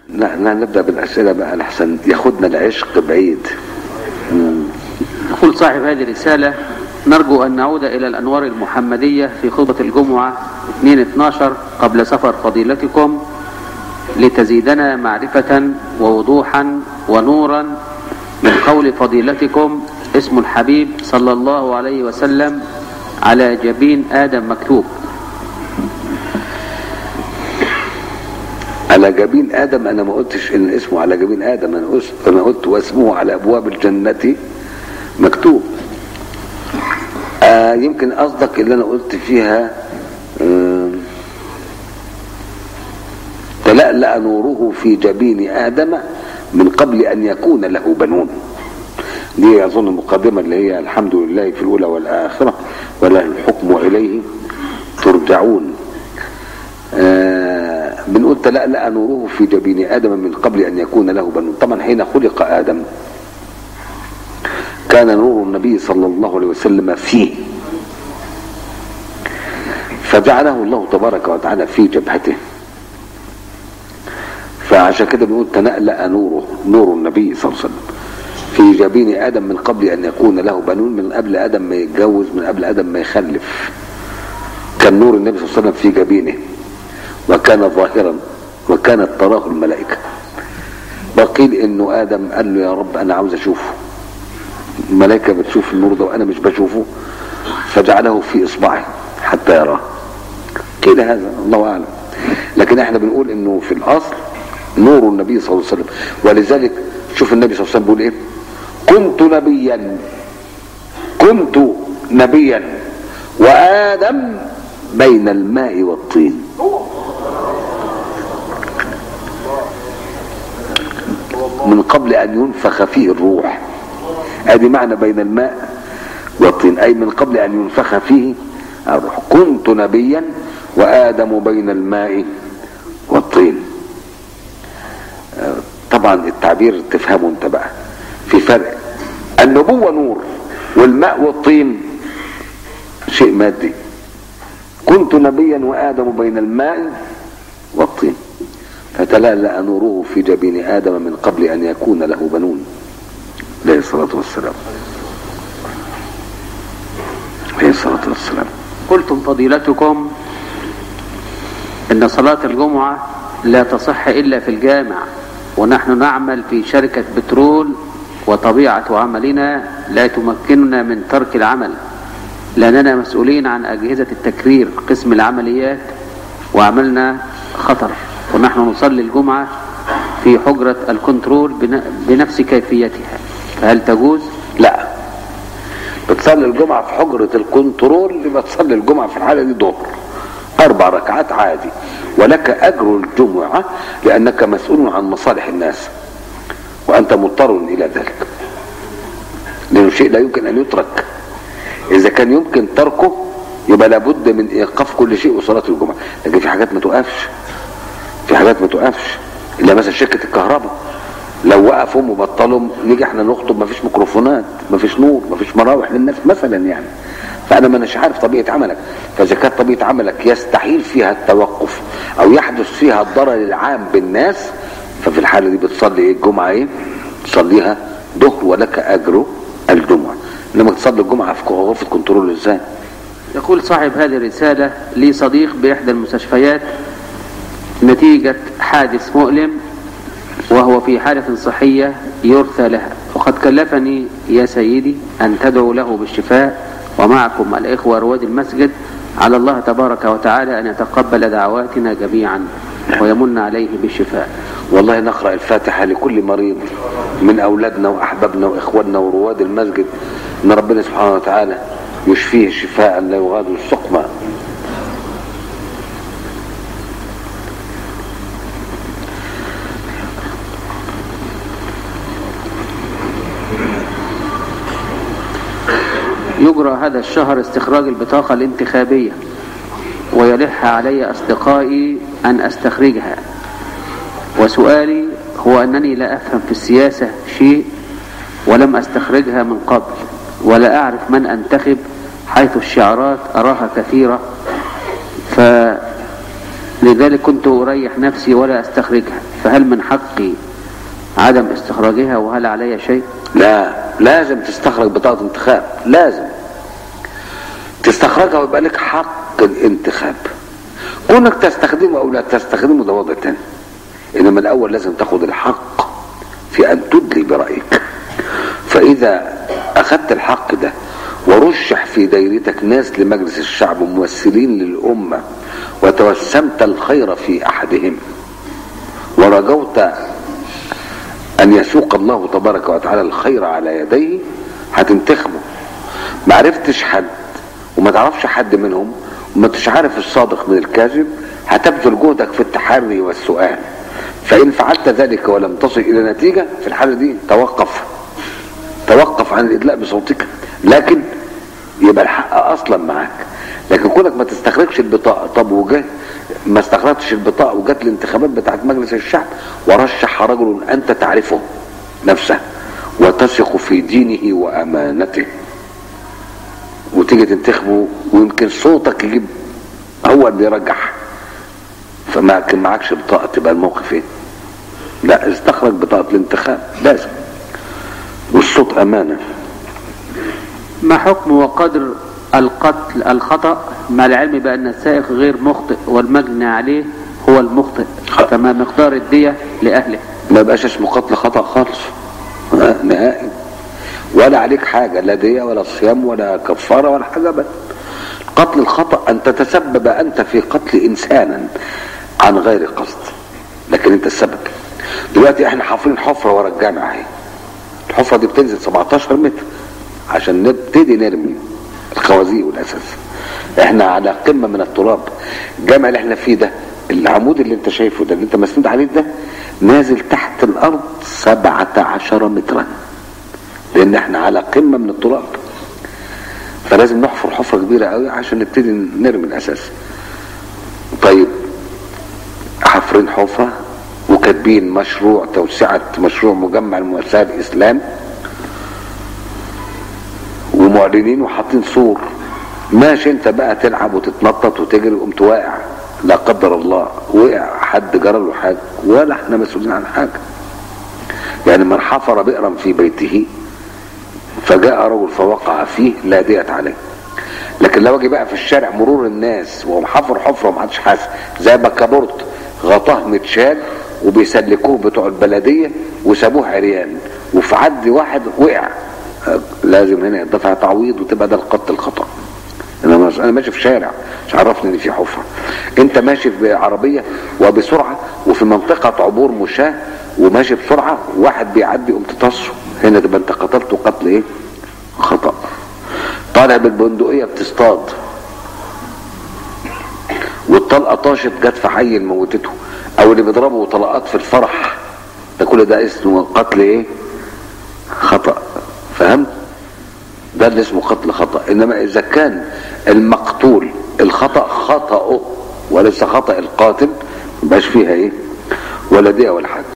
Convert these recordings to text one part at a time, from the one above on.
لا لا نبدأ بالأسئلة بقى لحسن ياخدنا العشق بعيد يقول صاحب هذه الرسالة نرجو أن نعود إلى الأنوار المحمدية في خطبة الجمعة 2-12 قبل سفر فضيلتكم لتزيدنا معرفة ووضوحا ونورا من قول فضيلتكم اسم الحبيب صلى الله عليه وسلم على جبين آدم مكتوب على جبين آدم أنا ما قلتش إن اسمه على جبين آدم أنا قلت أنا قلت واسمه على أبواب الجنة مكتوب آه يمكن قصدك اللي أنا قلت فيها آه تلألأ نوره في جبين آدم من قبل أن يكون له بنون دي أظن المقدمة اللي هي الحمد لله في الأولى والآخرة وله الحكم وإليه ترجعون آه بنقول تلألأ نوره في جبين آدم من قبل أن يكون له بنون طبعا حين خلق آدم كان نور النبي صلى الله عليه وسلم فيه فجعله الله تبارك وتعالى في جبهته فعشان كده بنقول تنألأ نوره نور النبي صلى الله عليه وسلم في جبين آدم من قبل أن يكون له بنون من قبل آدم ما يتجوز من قبل آدم ما يخلف كان نور النبي صلى الله عليه وسلم في جبينه وكان ظاهرا وكانت تراه الملائكة وقيل انه ادم قال له يا رب انا عاوز اشوفه الملائكة بتشوف النور ده وانا مش بشوفه فجعله في اصبعه حتى يراه قيل هذا الله اعلم لكن احنا بنقول انه في الاصل نور النبي صلى الله عليه وسلم ولذلك شوف النبي صلى الله عليه وسلم بيقول ايه كنت نبيا كنت نبيا وادم بين الماء والطين من قبل ان ينفخ فيه الروح ادي معنى بين الماء والطين اي من قبل ان ينفخ فيه الروح كنت نبيا وادم بين الماء والطين طبعا التعبير تفهمه انت بقى في فرق النبوة نور والماء والطين شيء مادي كنت نبيا وادم بين الماء والطين فتلألأ نوره في جبين آدم من قبل أن يكون له بنون عليه الصلاة والسلام عليه الصلاة والسلام قلتم فضيلتكم إن صلاة الجمعة لا تصح إلا في الجامع ونحن نعمل في شركة بترول وطبيعة عملنا لا تمكننا من ترك العمل لأننا مسؤولين عن أجهزة التكرير قسم العمليات وعملنا خطر ونحن نصلي الجمعة في حجرة الكنترول بنفس كيفيتها فهل تجوز؟ لا بتصلي الجمعة في حجرة الكنترول يبقى تصلي الجمعة في الحالة دي ظهر أربع ركعات عادي ولك أجر الجمعة لأنك مسؤول عن مصالح الناس وأنت مضطر إلى ذلك لأنه شيء لا يمكن أن يترك إذا كان يمكن تركه يبقى لابد من إيقاف كل شيء وصلاة الجمعة لكن في حاجات ما توقفش في حاجات ما توقفش إلا مثلا شركة الكهرباء لو وقفوا وبطلوا نيجي احنا نخطب مفيش ميكروفونات مفيش نور مفيش مراوح للناس مثلا يعني فانا ما اناش عارف طبيعه عملك فاذا كانت طبيعه عملك يستحيل فيها التوقف او يحدث فيها الضرر العام بالناس ففي الحاله دي بتصلي ايه الجمعه ايه تصليها ظهر ولك اجر الجمعه انما تصلي الجمعه في غرفه كنترول ازاي يقول صاحب هذه الرسالة لي صديق بإحدى المستشفيات نتيجة حادث مؤلم وهو في حالة صحية يرثى لها وقد كلفني يا سيدي أن تدعو له بالشفاء ومعكم الإخوة رواد المسجد على الله تبارك وتعالى أن يتقبل دعواتنا جميعا ويمن عليه بالشفاء والله نقرأ الفاتحة لكل مريض من أولادنا وأحبابنا وإخواننا ورواد المسجد أن ربنا سبحانه وتعالى يشفيه شفاء لا يغادر سقما يجرى هذا الشهر استخراج البطاقة الانتخابية ويلح علي أصدقائي أن أستخرجها وسؤالي هو أنني لا أفهم في السياسة شيء ولم أستخرجها من قبل ولا أعرف من أنتخب حيث الشعارات أراها كثيرة فلا لذلك كنت أريح نفسي ولا أستخرجها فهل من حقي عدم استخراجها وهل علي شيء لا لازم تستخرج بطاقة انتخاب لازم تستخرجها ويبقى لك حق الانتخاب كونك تستخدمه او لا تستخدمه ده وضع تاني انما الاول لازم تاخد الحق في ان تدلي برايك فاذا اخذت الحق ده ورشح في دايرتك ناس لمجلس الشعب ممثلين للامه وتوسمت الخير في احدهم ورجوت ان يسوق الله تبارك وتعالى الخير على يديه هتنتخبه ما عرفتش حد وما تعرفش حد منهم وما انتش عارف الصادق من الكاذب هتبذل جهدك في التحري والسؤال فان فعلت ذلك ولم تصل الى نتيجه في الحاله دي توقف توقف عن الادلاء بصوتك لكن يبقى الحق اصلا معاك لكن كونك ما تستخرجش البطاقه طب وجه ما استخرجتش البطاقه وجت الانتخابات بتاعت مجلس الشعب ورشح رجل انت تعرفه نفسه وتثق في دينه وامانته وتيجي تنتخبه ويمكن صوتك يجيب هو اللي يرجح فما كان معكش بطاقه تبقى الموقف ايه؟ لا استخرج بطاقه الانتخاب لازم والصوت امانه ما حكم وقدر القتل الخطأ مع العلم بأن السائق غير مخطئ والمجني عليه هو المخطئ كما مقدار الدية لأهله ما يبقاش اسمه قتل خطا خالص آه، نهائي ولا عليك حاجه لا ديه ولا صيام ولا كفاره ولا حاجه بس قتل الخطا ان تتسبب انت في قتل انسانا عن غير قصد لكن انت السبب دلوقتي احنا حافرين حفره ورا الجامع اهي الحفره دي بتنزل 17 متر عشان نبتدي نرمي الخوازيق والاساس احنا على قمه من التراب الجامع اللي احنا فيه ده العمود اللي انت شايفه ده اللي انت مسنود عليه ده نازل تحت الارض 17 مترا لان احنا على قمه من التراب فلازم نحفر حفره كبيره قوي عشان نبتدي نرمي الاساس طيب حفرين حفره وكاتبين مشروع توسعه مشروع مجمع المؤسسه الاسلام ومعلنين وحاطين سور ماشي انت بقى تلعب وتتنطط وتجري وقمت واقع لا قدر الله وقع حد جرى له حاجه ولا احنا مسؤولين عن حاجه يعني من حفر بئرا في بيته فجاء رجل فوقع فيه لا ديت عليه لكن لو اجي بقى في الشارع مرور الناس وهو حفر حفره ومحدش حاسس زي بكابورت غطاه متشال وبيسلكوه بتوع البلديه وسابوه عريان وفي عد واحد وقع آه، لازم هنا يدفع تعويض وتبقى ده القتل الخطا انا مش انا ماشي في شارع مش عرفني ان في حفره انت ماشي بعربيه وبسرعه وفي منطقه عبور مشاه وماشي بسرعه واحد بيعدي قمت تصه هنا تبقى انت قتلته قتل ايه خطا طالع بالبندقيه بتصطاد والطلقه طاشت جت في حي موتته او اللي بيضربوا طلقات في الفرح ده كل ده اسمه قتل ايه خطا فهمت ده اللي اسمه قتل خطا انما اذا كان المقتول الخطا خطأه وليس خطأ القاتل مبقاش فيها ايه ولا دي ولا حاجه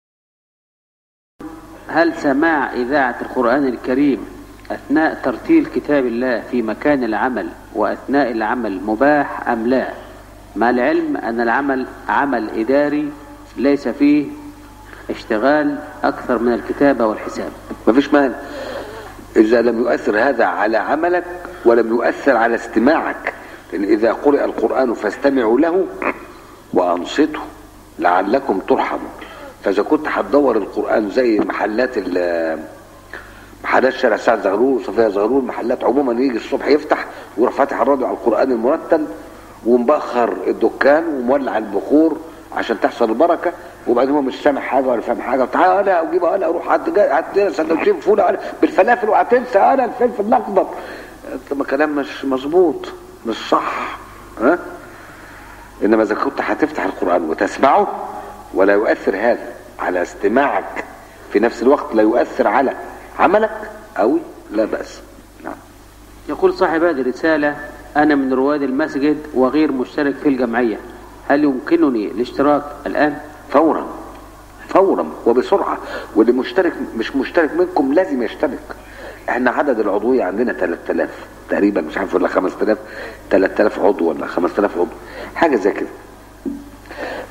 هل سماع إذاعة القرآن الكريم أثناء ترتيل كتاب الله في مكان العمل وأثناء العمل مباح أم لا مع العلم أن العمل عمل إداري ليس فيه اشتغال أكثر من الكتابة والحساب مفيش مانع اذا لم يؤثر هذا على عملك ولم يؤثر على استماعك لان اذا قرئ القران فاستمعوا له وانصتوا لعلكم ترحمون فاذا كنت هتدور القران زي محلات ال محلات شارع سعد زغلول وصفيه زغلول محلات عموما يجي الصبح يفتح ويروح فاتح الراديو على القران المرتل ومبخر الدكان ومولع البخور عشان تحصل البركه وبعدين هو مش سامع حاجه ولا فاهم حاجه تعالى اجيب انا اروح هات جاي- هات لنا سندوتشين فول أنا بالفلافل وهتنسى انا الفلفل الاخضر طب ما كلام مش مظبوط مش صح ها انما اذا كنت هتفتح القران وتسمعه ولا يؤثر هذا على استماعك في نفس الوقت لا يؤثر على عملك أوي لا بأس نعم يقول صاحب هذه الرسالة أنا من رواد المسجد وغير مشترك في الجمعية هل يمكنني الاشتراك الآن؟ فورا فورا وبسرعة واللي مشترك مش مشترك منكم لازم يشترك احنا عدد العضوية عندنا 3000 تقريبا مش عارف ولا 5000 3000 عضو ولا 5000 عضو حاجة زي كده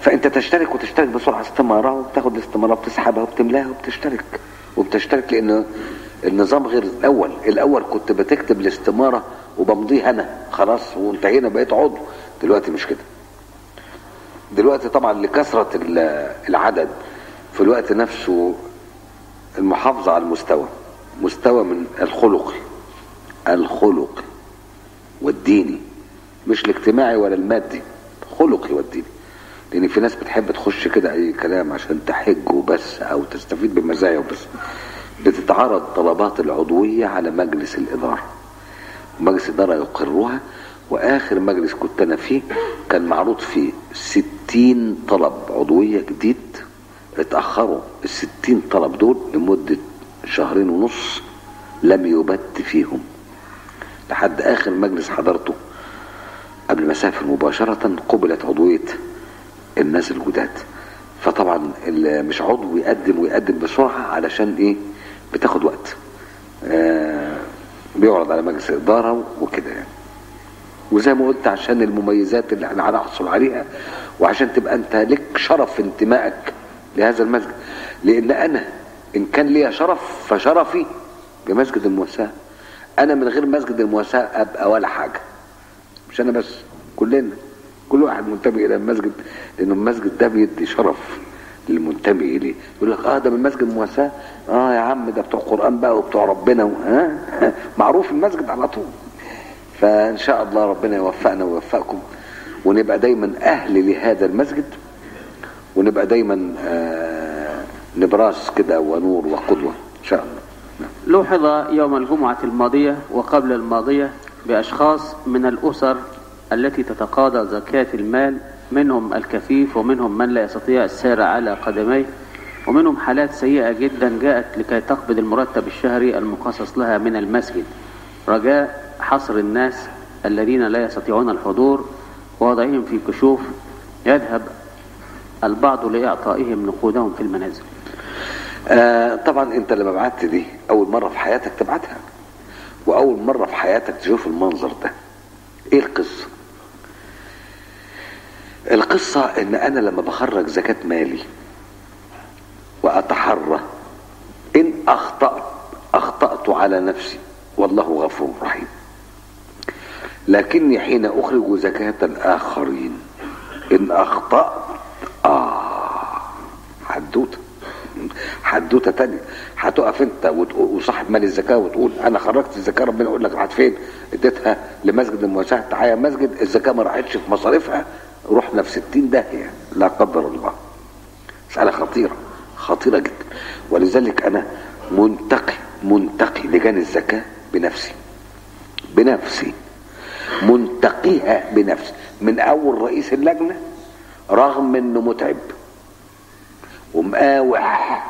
فانت تشترك وتشترك بسرعه استماره وبتاخد الاستماره وبتسحبها وبتملاها وبتشترك وبتشترك لان النظام غير الاول الاول كنت بتكتب الاستماره وبمضيها انا خلاص وانتهينا بقيت عضو دلوقتي مش كده دلوقتي طبعا لكثره ال- العدد في الوقت نفسه المحافظه على المستوى مستوى من الخلقي الخلقي والديني مش الاجتماعي ولا المادي خلقي والديني لان في ناس بتحب تخش كده اي كلام عشان تحج وبس او تستفيد بمزايا وبس بتتعرض طلبات العضوية على مجلس الإدارة مجلس الإدارة يقرها وآخر مجلس كنت أنا فيه كان معروض فيه ستين طلب عضوية جديد اتأخروا الستين طلب دول لمدة شهرين ونص لم يبت فيهم لحد آخر مجلس حضرته قبل ما اسافر مباشرة قبلت عضوية الناس الجداد فطبعا اللي مش عضو يقدم ويقدم بسرعة علشان ايه بتاخد وقت آه بيعرض على مجلس الإدارة وكده يعني وزي ما قلت عشان المميزات اللي احنا هنحصل عليها وعشان تبقى انت لك شرف في انتمائك لهذا المسجد لان انا ان كان ليا شرف فشرفي بمسجد المواساة انا من غير مسجد المواساة ابقى ولا حاجة مش انا بس كلنا كل واحد منتمي الى المسجد لان المسجد ده بيدي شرف للمنتمي اليه يقول لك اه ده من مسجد مواساة اه يا عم ده بتوع قرآن بقى وبتوع ربنا و... آه معروف المسجد على طول فان شاء الله ربنا يوفقنا ويوفقكم ونبقى دايما اهل لهذا المسجد ونبقى دايما آه نبراس كده ونور وقدوة ان شاء الله لوحظ يوم الجمعة الماضية وقبل الماضية بأشخاص من الأسر التي تتقاضى زكاة المال منهم الكفيف ومنهم من لا يستطيع السير على قدميه ومنهم حالات سيئة جدا جاءت لكي تقبض المرتب الشهري المخصص لها من المسجد رجاء حصر الناس الذين لا يستطيعون الحضور ووضعهم في كشوف يذهب البعض لإعطائهم نقودهم في المنازل آه طبعا انت لما بعت دي اول مرة في حياتك تبعتها واول مرة في حياتك تشوف المنظر ده ايه القصة القصة ان انا لما بخرج زكاة مالي واتحرى ان اخطأت اخطأت على نفسي والله غفور رحيم لكني حين اخرج زكاة الاخرين ان اخطأت اه حدوته حدوته تانية هتقف انت وصاحب مال الزكاه وتقول انا خرجت الزكاه ربنا يقول لك راحت فين؟ اديتها لمسجد المواساه تعالى مسجد الزكاه ما راحتش في مصاريفها رحنا في 60 داهيه لا قدر الله. مساله خطيره خطيره جدا ولذلك انا منتقي منتقي لجان الزكاه بنفسي بنفسي منتقيها بنفسي من اول رئيس اللجنه رغم انه متعب ومقاوح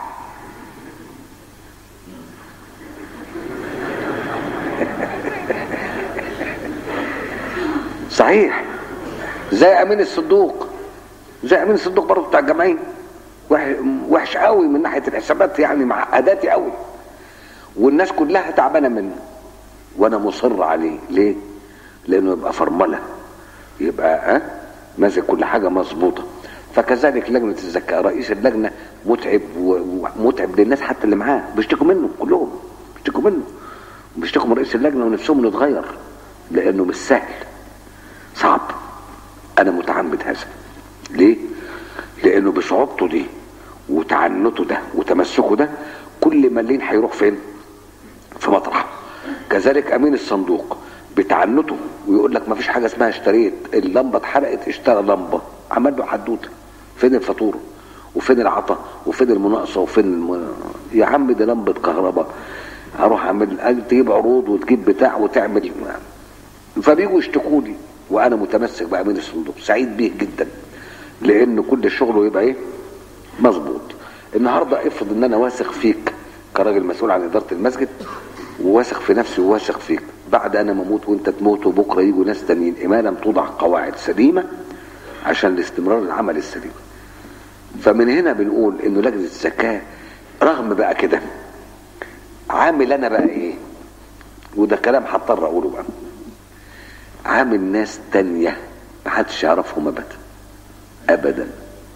صحيح زي امين الصندوق زي امين الصندوق برضه بتاع الجمعيه وحش قوي من ناحيه الحسابات يعني معقداتي قوي والناس كلها تعبانه منه وانا مصر عليه ليه لانه يبقى فرمله يبقى ها ماسك كل حاجه مظبوطه فكذلك لجنه الزكاه رئيس اللجنه متعب ومتعب للناس حتى اللي معاه بيشتكوا منه كلهم بيشتكوا منه بيشتكوا من رئيس اللجنه ونفسهم انه يتغير لانه مش سهل صعب انا متعمد هذا ليه لانه بصعوبته دي وتعنته ده وتمسكه ده كل مليين هيروح فين في مطرح كذلك امين الصندوق بتعنته ويقول لك ما فيش حاجه اسمها اشتريت اللمبه اتحرقت اشترى لمبه عمل له حدوته فين الفاتوره وفين العطا وفين المناقصه وفين الم... يا عم دي لمبه كهرباء اروح اعمل تجيب عروض وتجيب بتاع وتعمل فبيجوا يشتكوا لي وانا متمسك بامين الصندوق سعيد بيه جدا لان كل شغله يبقى ايه مظبوط النهارده افرض ان انا واثق فيك كراجل مسؤول عن اداره المسجد وواثق في نفسي وواثق فيك بعد انا ما اموت وانت تموت وبكره يجوا ناس تانيين اما لم توضع قواعد سليمه عشان لاستمرار العمل السليم فمن هنا بنقول انه لجنه الزكاه رغم بقى كده عامل انا بقى ايه وده كلام هضطر اقوله بقى عامل ناس تانية محدش يعرفهم ابدا ابدا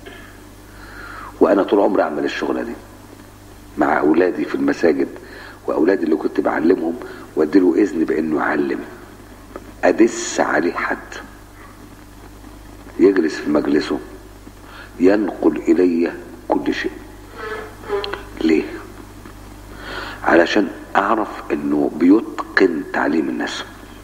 وانا طول عمري اعمل الشغله دي مع اولادي في المساجد واولادي اللي كنت بعلمهم واديله اذن بانه يعلم ادس عليه حد يجلس في مجلسه ينقل الي كل شيء ليه علشان اعرف انه بيتقن تعليم الناس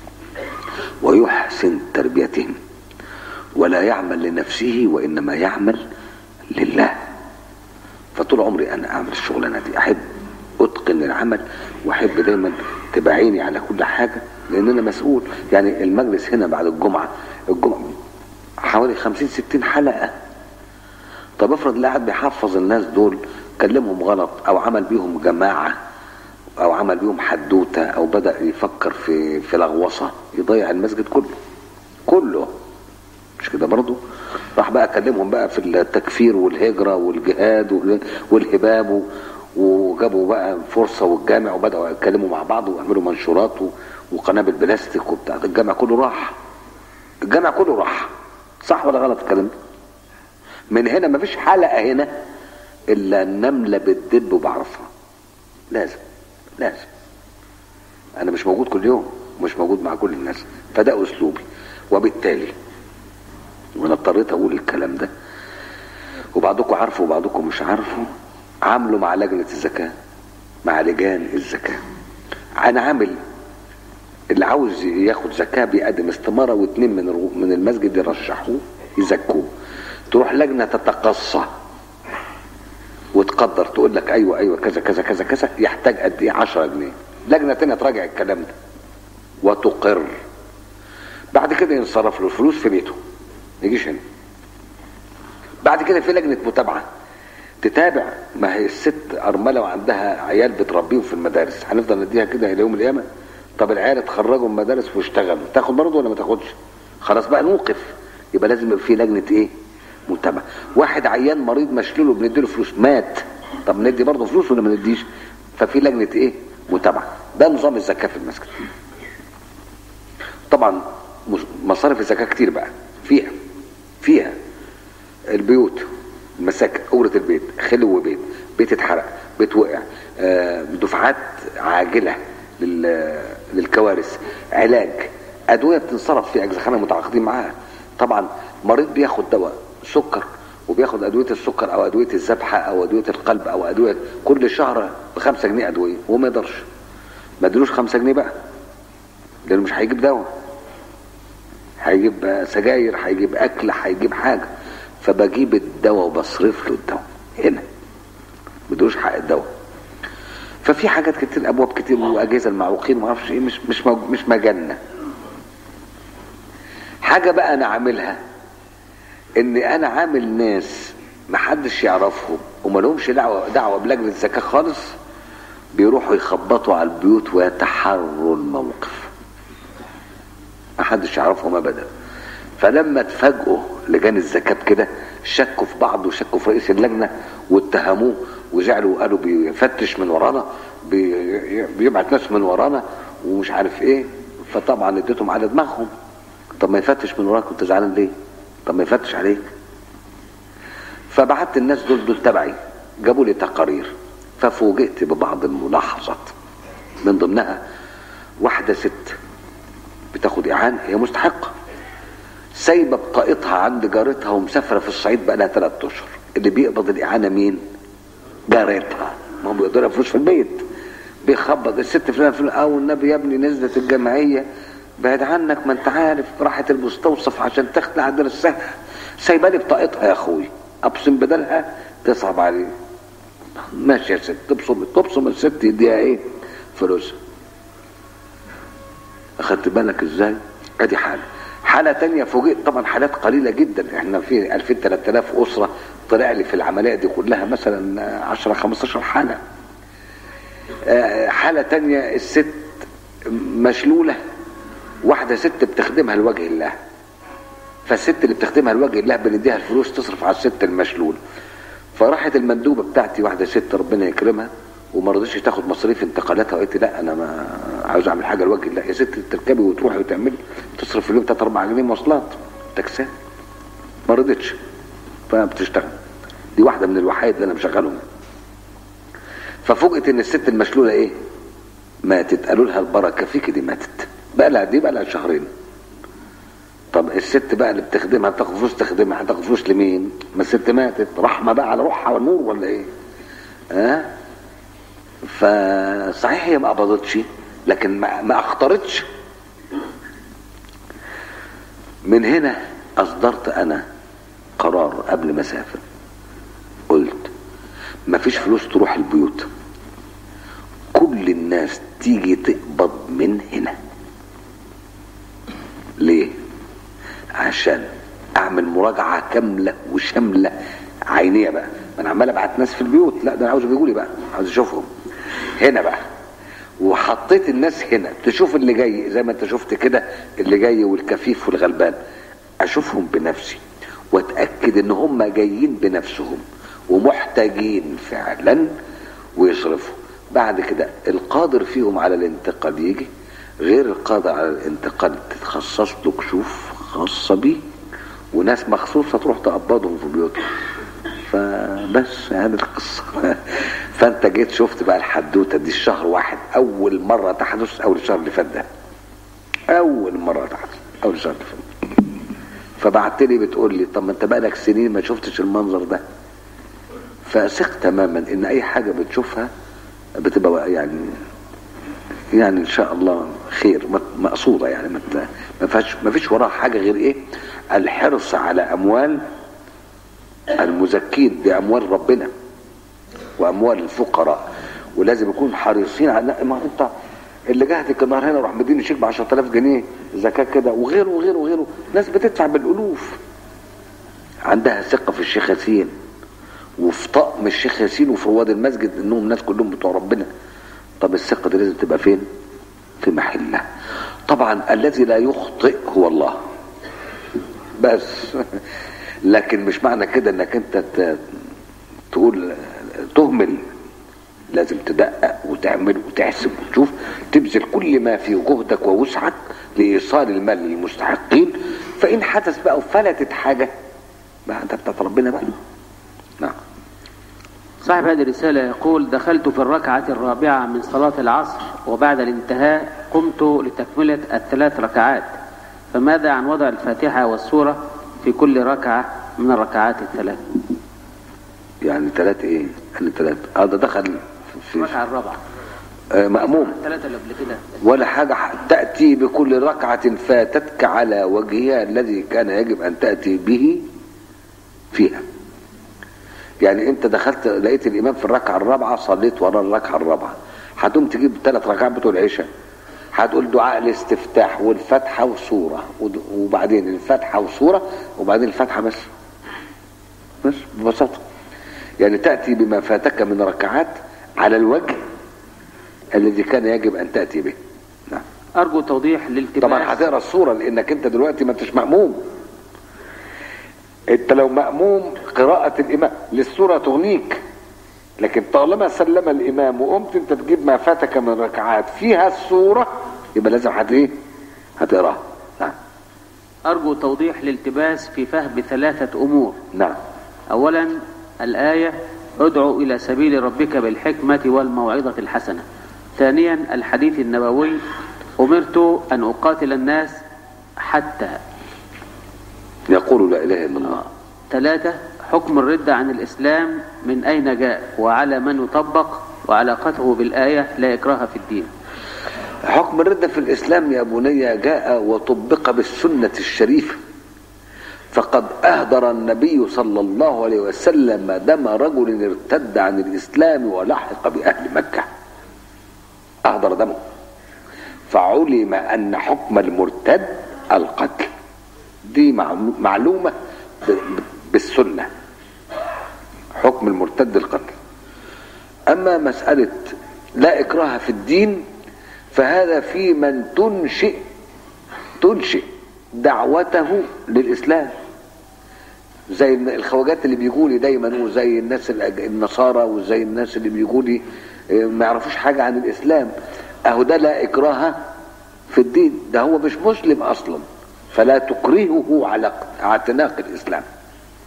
ويحسن تربيتهم ولا يعمل لنفسه وانما يعمل لله فطول عمري انا اعمل الشغلانه دي احب اتقن العمل واحب دايما تبقى عيني على كل حاجه لان انا مسؤول يعني المجلس هنا بعد الجمعه الجمعه حوالي 50 60 حلقه طب افرض اللي قاعد بيحفظ الناس دول كلمهم غلط او عمل بيهم جماعه او عمل بيهم حدوته او بدا يفكر في في لغوصه يضيع المسجد كله كله مش كده برضه راح بقى اكلمهم بقى في التكفير والهجره والجهاد وال- والهباب و- وجابوا بقى فرصه والجامع وبداوا يتكلموا مع بعض ويعملوا منشورات و- وقنابل بلاستيك وبتاع الجامع كله راح الجامع كله راح صح ولا غلط الكلام ده؟ من هنا مفيش حلقه هنا الا النمله بتدب وبعرفها لازم لازم انا مش موجود كل يوم مش موجود مع كل الناس فده اسلوبي وبالتالي وانا اضطريت اقول الكلام ده وبعضكم عارفه وبعضكم مش عارفه عامله مع لجنه الزكاه مع لجان الزكاه انا عامل اللي عاوز ياخد زكاه بيقدم استماره واتنين من الرو- من المسجد يرشحوه يزكوه تروح لجنه تتقصى وتقدر تقول لك ايوه ايوه كذا كذا كذا كذا يحتاج قد ايه 10 جنيه لجنه تانية تراجع الكلام ده وتقر بعد كده ينصرف له الفلوس في بيته ما يجيش هنا بعد كده في لجنه متابعه تتابع ما هي الست ارمله وعندها عيال بتربيهم في المدارس هنفضل نديها كده الى يوم القيامه طب العيال اتخرجوا من المدارس واشتغلوا تاخد برضه ولا ما تاخدش خلاص بقى نوقف يبقى لازم يبقى في لجنه ايه متابعه واحد عيان مريض مشلول بنديله فلوس مات طب ندي برضه فلوس ولا ما نديش ففي لجنه ايه متابعه ده نظام الزكاه في المسجد طبعا مش- مصارف الزكاه كتير بقى فيها فيها البيوت المساكن أجرة البيت خلو بيت بيت اتحرق بيت وقع آه، دفعات عاجلة لل- للكوارث علاج أدوية بتنصرف في أجزخانة متعاقدين معاها طبعا مريض بياخد دواء سكر وبياخد أدوية السكر أو أدوية الذبحة أو أدوية القلب أو أدوية كل شهر بخمسة جنيه أدوية وهو ما يقدرش ما ادلوش خمسة جنيه بقى لأنه مش هيجيب دواء هيجيب سجاير هيجيب اكل هيجيب حاجه فبجيب الدواء وبصرف له الدواء هنا بدوش حق الدواء ففي حاجات كتير ابواب كتير واجهزه المعوقين ما اعرفش ايه مش مش موج- مش مجالنا حاجه بقى انا عاملها ان انا عامل ناس محدش يعرفهم وما لهمش دعوه دعوه بلجنه الزكاه خالص بيروحوا يخبطوا على البيوت ويتحروا الموقف ما حدش يعرفهم ابدا فلما اتفاجئوا لجان الزكاه كده شكوا في بعض وشكوا في رئيس اللجنه واتهموه وزعلوا وقالوا بيفتش من ورانا بي- بيبعت ناس من ورانا ومش عارف ايه فطبعا اديتهم على دماغهم طب ما يفتش من وراك كنت زعلان ليه؟ طب ما يفتش عليك فبعت الناس دول دول تبعي جابوا لي تقارير ففوجئت ببعض الملاحظات من ضمنها واحده ست بتاخد اعانه هي مستحقه سايبه بطاقتها عند جارتها ومسافره في الصعيد بقى لها ثلاث اشهر اللي بيقبض الاعانه مين؟ جارتها ما هم بيقدروا فلوس في البيت بيخبط الست فلان فلان اه والنبي يا ابني نزلت الجمعيه بعد عنك ما انت عارف راحت المستوصف عشان تخلع درسها سايبه لي بطاقتها يا اخوي ابصم بدلها تصعب عليه ماشي يا ست تبصم تبصم الست يديها ايه؟ فلوسها اخدت بالك ازاي ادي حاله حاله تانية فوجئت طبعا حالات قليله جدا احنا في 2000 3000 اسره طلع لي في العمليه دي كلها مثلا 10 15 حاله آه، حاله تانية الست مشلوله واحده ست بتخدمها لوجه الله فالست اللي بتخدمها لوجه الله بنديها الفلوس تصرف على الست المشلول فراحت المندوبه بتاعتي واحده ست ربنا يكرمها وما رضيتش تاخد مصاريف انتقالاتها وقالت لي لا انا ما عاوز اعمل حاجه لوجه الله يا ست تركبي وتروحي وتعملي تصرف في اليوم 3 4 جنيه مواصلات تاكسات ما رضيتش فبتشتغل دي واحده من الوحايد اللي انا مشغلهم ففوجئت ان الست المشلوله ايه ماتت قالوا لها البركه فيك دي ماتت بقى لها دي بقى لها شهرين طب الست بقى اللي بتخدمها تاخد فلوس تخدمها هتاخد فلوس لمين ما الست ماتت رحمه بقى على روحها والنور ولا ايه ها أه؟ فصحيح هي ما قبضتش لكن ما, ما اخطرتش من هنا اصدرت انا قرار قبل ما اسافر قلت ما فيش فلوس تروح البيوت كل الناس تيجي تقبض من هنا ليه عشان اعمل مراجعه كامله وشامله عينيه بقى ما انا عمال ابعت ناس في البيوت لا ده انا عاوز يجوا لي بقى عاوز اشوفهم هنا بقى وحطيت الناس هنا تشوف اللي جاي زي ما انت شفت كده اللي جاي والكفيف والغلبان اشوفهم بنفسي واتاكد ان هم جايين بنفسهم ومحتاجين فعلا ويصرفوا بعد كده القادر فيهم على الانتقال يجي غير القادر على الانتقال تتخصص له كشوف خاصة بيه وناس مخصوصة تروح تقبضهم في بيوتهم فبس هذه القصة فانت جيت شفت بقى الحدوتة دي الشهر واحد اول مرة تحدث اول الشهر اللي فات ده اول مرة تحدث اول الشهر اللي فات فبعت لي بتقول لي طب ما انت بقالك سنين ما شفتش المنظر ده فثق تماما ان اي حاجة بتشوفها بتبقى يعني يعني ان شاء الله خير مقصوده يعني ما فيش ما فيش وراها حاجه غير ايه الحرص على اموال المزكين باموال ربنا واموال الفقراء ولازم يكون حريصين على ما انت اللي جهتك النهار هنا راح مديني شيك ب 10000 جنيه زكاه كده وغيره وغيره وغيره ناس بتدفع بالالوف عندها ثقه في الشيخ ياسين وفي طقم الشيخ ياسين وفي رواد المسجد انهم ناس كلهم بتوع ربنا طب الثقه دي لازم تبقى فين في محلها طبعا الذي لا يخطئ هو الله بس لكن مش معنى كده انك انت تقول تهمل لازم تدقق وتعمل وتحسب وتشوف تبذل كل ما في جهدك ووسعك لايصال المال للمستحقين فان حدث بقى وفلتت حاجه بقى انت بتاعت ربنا بقى نعم صاحب هذه الرسالة يقول دخلت في الركعة الرابعة من صلاة العصر وبعد الانتهاء قمت لتكملة الثلاث ركعات فماذا عن وضع الفاتحة والسورة في كل ركعة من الركعات الثلاث يعني ثلاث ايه يعني ثلاث اه ده دخل في الركعة الرابعة آه مأموم الثلاثة اللي قبل كده ولا حاجة تأتي بكل ركعة فاتتك على وجهها الذي كان يجب أن تأتي به فيها يعني انت دخلت لقيت الامام في الركعه الرابعه صليت ورا الركعه الرابعه هتقوم تجيب ثلاث ركعات بتوع العشاء هتقول دعاء الاستفتاح والفتحه وسوره وبعدين الفتحه وسوره وبعدين الفتحه بس بس ببساطه يعني تاتي بما فاتك من ركعات على الوجه الذي كان يجب ان تاتي به نعم أرجو توضيح للالتباس طبعا هتقرا السوره لانك انت دلوقتي ما انتش ماموم انت لو مأموم قراءة الإمام للسورة تغنيك لكن طالما سلم الإمام وقمت انت تجيب ما فاتك من ركعات فيها السورة يبقى لازم هت ايه؟ هتقراها نعم أرجو توضيح الالتباس في فهم ثلاثة أمور نعم أولا الآية ادعو إلى سبيل ربك بالحكمة والموعظة الحسنة ثانيا الحديث النبوي أمرت أن أقاتل الناس حتى يقول لا إله إلا الله ثلاثة حكم الردة عن الإسلام من أين جاء وعلى من يطبق وعلاقته بالآية لا إكراه في الدين حكم الردة في الإسلام يا بني جاء وطبق بالسنة الشريفة فقد أهدر النبي صلى الله عليه وسلم دم رجل ارتد عن الإسلام ولحق بأهل مكة أهدر دمه فعلم أن حكم المرتد القتل دي معلومة بالسنة حكم المرتد القتل أما مسألة لا إكراه في الدين فهذا في من تنشئ تنشئ دعوته للإسلام زي الخواجات اللي بيجوا لي دايما وزي الناس النصارى وزي الناس اللي بيجوا لي ما يعرفوش حاجة عن الإسلام أهو ده لا إكراه في الدين ده هو مش مسلم أصلا فلا تكرهه على اعتناق الإسلام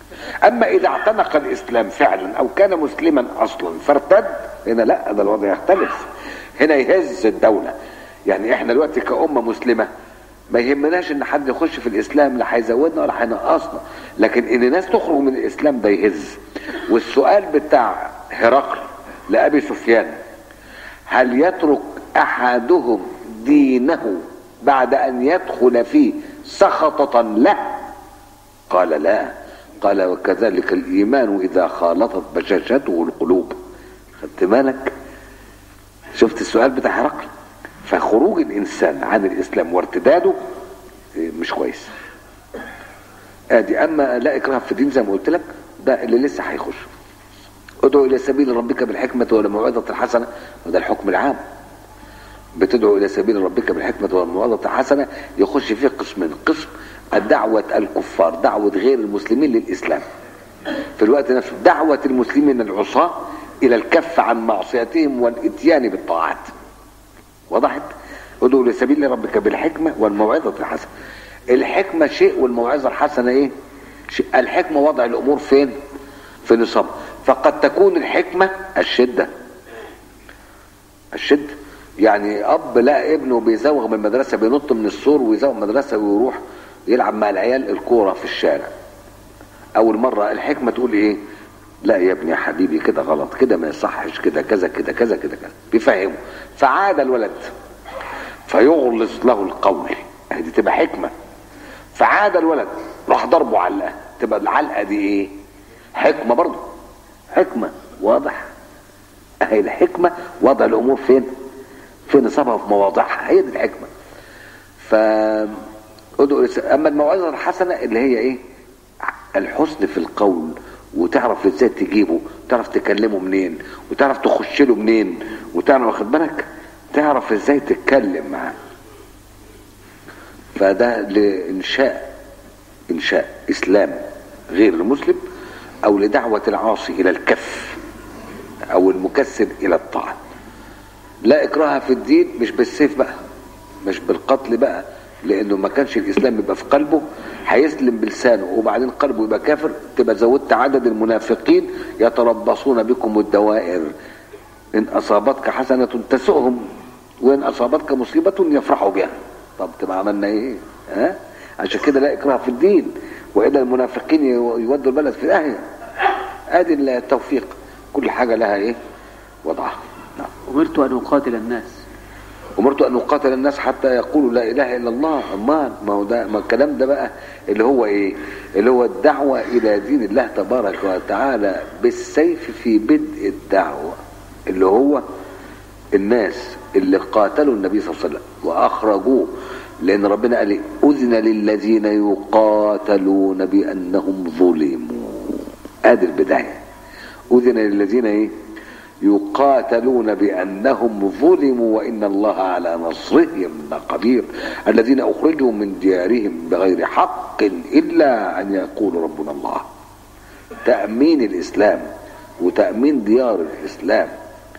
اما اذا اعتنق الاسلام فعلا او كان مسلما اصلا فارتد هنا لا ده الوضع يختلف هنا يهز الدوله يعني احنا دلوقتي كأمة مسلمة ما يهمناش ان حد يخش في الاسلام لا هيزودنا ولا هينقصنا لكن ان ناس تخرج من الاسلام ده يهز والسؤال بتاع هرقل لابي سفيان هل يترك احدهم دينه بعد ان يدخل فيه سخطة له قال لا قال وكذلك الايمان اذا خالطت بشاشته القلوب خدت بالك شفت السؤال بتاع هرقل فخروج الانسان عن الاسلام وارتداده مش كويس ادي اما لا اكراه في الدين زي ما قلت لك ده اللي لسه هيخش ادعو الى سبيل ربك بالحكمه والموعظه الحسنه وده الحكم العام بتدعو الى سبيل ربك بالحكمه والموعظه الحسنه يخش فيه قسمين قسم الدعوه الكفار دعوه غير المسلمين للاسلام في الوقت نفسه دعوه المسلمين العصاه الى الكف عن معصيتهم والاتيان بالطاعات وضحت ادعو لسبيل ربك بالحكمه والموعظه الحسنه الحكمه شيء والموعظه الحسنه ايه شيء. الحكمه وضع الامور فين في نصاب فقد تكون الحكمه الشده الشده يعني اب لا ابنه بيزوغ من المدرسه بينط من السور ويزوغ من المدرسه ويروح يلعب مع العيال الكوره في الشارع اول مره الحكمه تقول ايه لا يا ابني يا حبيبي كده غلط كده ما يصحش كده كذا كده كذا كده كذا بيفهمه فعاد الولد فيغلظ له القول دي تبقى حكمه فعاد الولد راح ضربه علقه تبقى العلقه دي ايه حكمه برضه حكمه واضح اهي الحكمه وضع الامور فين في نصابها وفي مواضعها هي دي الحكمه ف اما الموعظه الحسنه اللي هي ايه الحسن في القول وتعرف ازاي تجيبه وتعرف تكلمه منين وتعرف تخش له منين وتعرف واخد بالك تعرف ازاي تتكلم معاه فده لانشاء انشاء اسلام غير المسلم او لدعوه العاصي الى الكف او المكسر الى الطاعه لا اكراه في الدين مش بالسيف بقى مش بالقتل بقى لانه ما كانش الاسلام يبقى في قلبه هيسلم بلسانه وبعدين قلبه يبقى كافر تبقى زودت عدد المنافقين يتربصون بكم الدوائر ان اصابتك حسنه تسؤهم وان اصابتك مصيبه يفرحوا بها طب تبقى عملنا ايه ها عشان كده لا اكراه في الدين والا المنافقين يودوا البلد في داهيه ادي التوفيق كل حاجه لها ايه وضعها نعم أمرت أن أقاتل الناس امرت ان اقاتل الناس حتى يقولوا لا اله الا الله امال ما هو ده ما الكلام ده بقى اللي هو ايه اللي هو الدعوه الى دين الله تبارك وتعالى بالسيف في بدء الدعوه اللي هو الناس اللي قاتلوا النبي صلى الله عليه وسلم واخرجوه لان ربنا قال اذن للذين يقاتلون بانهم ظلموا ادي البدايه اذن للذين ايه يقاتلون بأنهم ظلموا وإن الله على نصرهم لقدير الذين أخرجوا من ديارهم بغير حق إلا أن يقولوا ربنا الله تأمين الإسلام وتأمين ديار الإسلام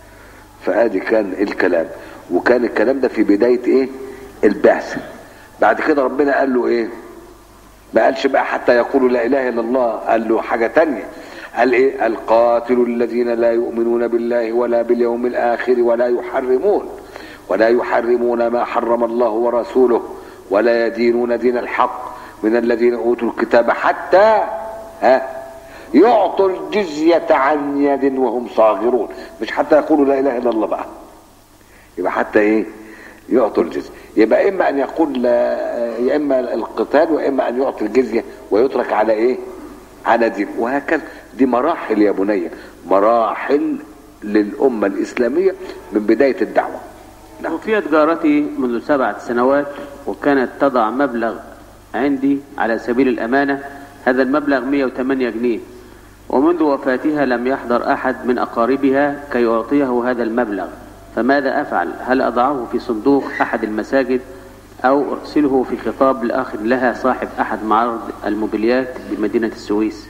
فآدي كان الكلام وكان الكلام ده في بداية إيه البعثة بعد كده ربنا قال له إيه ما قالش بقى حتى يقولوا لا إله إلا الله قال له حاجة تانية قال ايه القاتل الذين لا يؤمنون بالله ولا باليوم الاخر ولا يحرمون ولا يحرمون ما حرم الله ورسوله ولا يدينون دين الحق من الذين اوتوا الكتاب حتى ها يعطوا الجزية عن يد وهم صاغرون مش حتى يقولوا لا اله الا الله بقى يبقى حتى ايه يعطوا الجزية يبقى اما ان يقول يا اما القتال واما ان يعطي الجزية ويترك على ايه على دين وهكذا دي مراحل يا بني مراحل للأمة الإسلامية من بداية الدعوة نعم. وفيت جارتي منذ سبعة سنوات وكانت تضع مبلغ عندي على سبيل الأمانة هذا المبلغ 108 جنيه ومنذ وفاتها لم يحضر أحد من أقاربها كي يعطيه هذا المبلغ فماذا أفعل هل أضعه في صندوق أحد المساجد أو أرسله في خطاب لأخ لها صاحب أحد معارض الموبيليات بمدينة السويس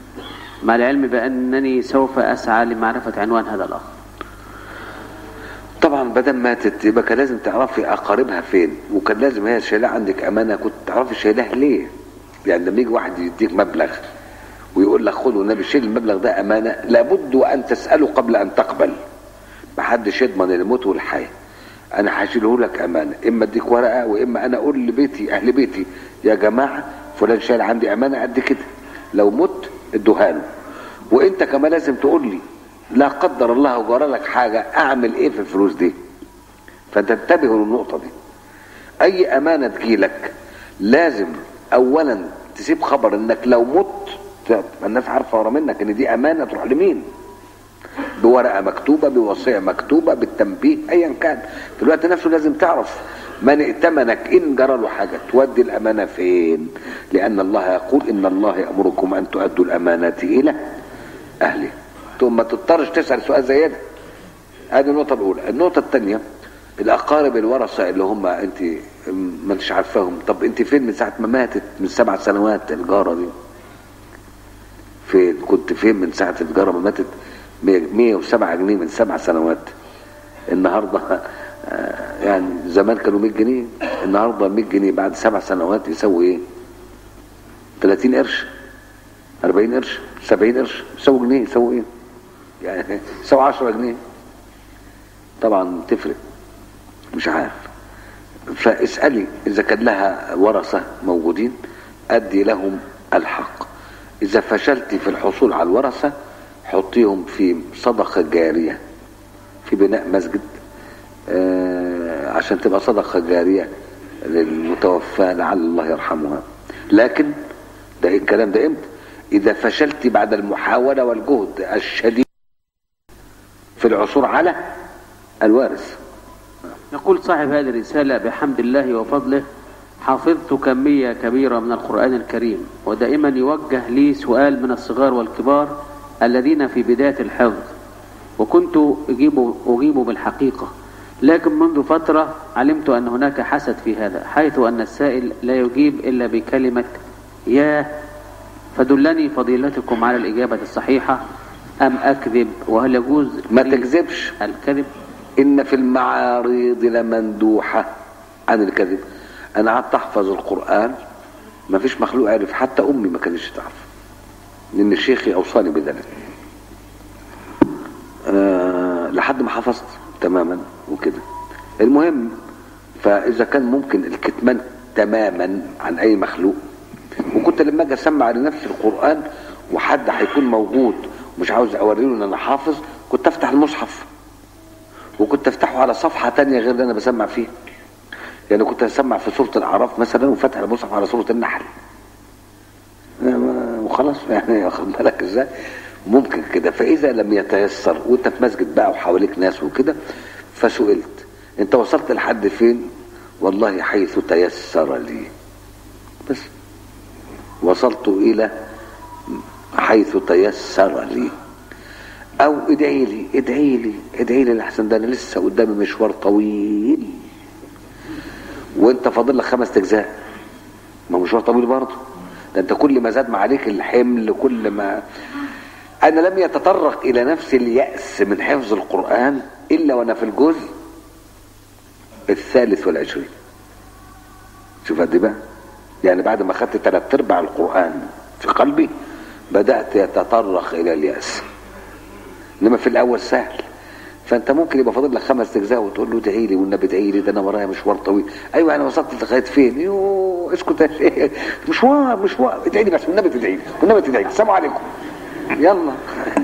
مع العلم بأنني سوف أسعى لمعرفة عنوان هذا الأخ طبعا بدل ماتت يبقى كان لازم تعرفي اقاربها فين وكان لازم هي شايلها عندك امانه كنت تعرفي شايلها ليه يعني لما يجي واحد يديك مبلغ ويقول لك خد والنبي شيل المبلغ ده امانه لابد وان تساله قبل ان تقبل محدش يضمن الموت والحياه انا هشيله لك امانه اما اديك ورقه واما انا اقول لبيتي اهل بيتي يا جماعه فلان شايل عندي امانه قد كده لو مت ادوها له وانت كمان لازم تقول لي لا قدر الله جرى لك حاجه اعمل ايه في الفلوس دي فتنتبهوا للنقطه دي اي امانه تجيلك لازم اولا تسيب خبر انك لو مت تبقى الناس عارفه ورا منك ان دي امانه تروح لمين بورقه مكتوبه بوصيه مكتوبه بالتنبيه ايا كان في الوقت نفسه لازم تعرف من ائتمنك ان جرى له حاجه تودي الامانه فين لان الله يقول ان الله يامركم ان تؤدوا الامانات الى اهله ثم ما تضطرش تسال سؤال زي ده هذه النقطه الاولى النقطه الثانيه الاقارب الورثه اللي هم انت ما انتش عارفاهم طب انت فين من ساعه ما ماتت من سبع سنوات الجاره دي فين كنت فين من ساعه الجاره ما ماتت 107 جنيه من سبع سنوات النهارده آه، يعني زمان كانوا 100 جنيه النهارده 100 جنيه بعد سبع سنوات يسوي ايه 30 قرش 40 قرش 70 قرش يسوي جنيه يسوي ايه يعني يسوي 10 جنيه طبعا تفرق مش عارف فاسألي إذا كان لها ورثة موجودين أدي لهم الحق إذا فشلت في الحصول على الورثة حطيهم في صدقة جارية في بناء مسجد آه، عشان تبقى صدقة جارية للمتوفى لعل الله يرحمها لكن ده إيه الكلام ده امتى إذا فشلت بعد المحاولة والجهد الشديد في العثور على الوارث يقول صاحب هذه الرسالة بحمد الله وفضله حفظت كمية كبيرة من القرآن الكريم ودائما يوجه لي سؤال من الصغار والكبار الذين في بداية الحفظ وكنت أجيب, أجيب بالحقيقة لكن منذ فترة علمت أن هناك حسد في هذا حيث أن السائل لا يجيب إلا بكلمة يا فدلني فضيلتكم على الإجابة الصحيحة أم أكذب وهل يجوز ما لي تكذبش الكذب إن في المعاريض لمندوحة عن الكذب أنا قعدت أحفظ القرآن ما فيش مخلوق عرف حتى أمي ما كانتش تعرف لأن شيخي أوصاني بذلك أه لحد ما حفظت تماما وكده المهم فإذا كان ممكن الكتمان تماما عن أي مخلوق وكنت لما أجي أسمع لنفسي القرآن وحد هيكون موجود ومش عاوز أوريله إن أنا حافظ كنت أفتح المصحف وكنت افتحه على صفحة تانية غير اللي انا بسمع فيها يعني كنت اسمع في سورة الاعراف مثلا وفتح المصحف على سورة النحل وخلاص يعني واخد بالك ازاي ممكن كده فاذا لم يتيسر وانت في مسجد بقى وحواليك ناس وكده فسئلت انت وصلت لحد فين والله حيث تيسر لي بس وصلت الى حيث تيسر لي او ادعي لي ادعي لي ادعي لي لحسن ده انا لسه قدامي مشوار طويل وانت فاضل لك خمس اجزاء ما مشوار طويل برضه ده انت كل ما زاد ما عليك الحمل كل ما انا لم يتطرق الى نفس اليأس من حفظ القرآن الا وانا في الجزء الثالث والعشرين شوف قد إيه بقى يعني بعد ما خدت ثلاث ارباع القرآن في قلبي بدأت يتطرق الى اليأس انما في الاول سهل فانت ممكن يبقى فاضل لك خمس اجزاء وتقول له ادعي لي والنبي ادعي لي ده انا ورايا مشوار طويل ايوه انا وصلت لغايه فين يوه اسكت يا شيخ مشوار مشوار ادعي لي بس والنبي تدعي لي والنبي تدعي لي السلام عليكم يلا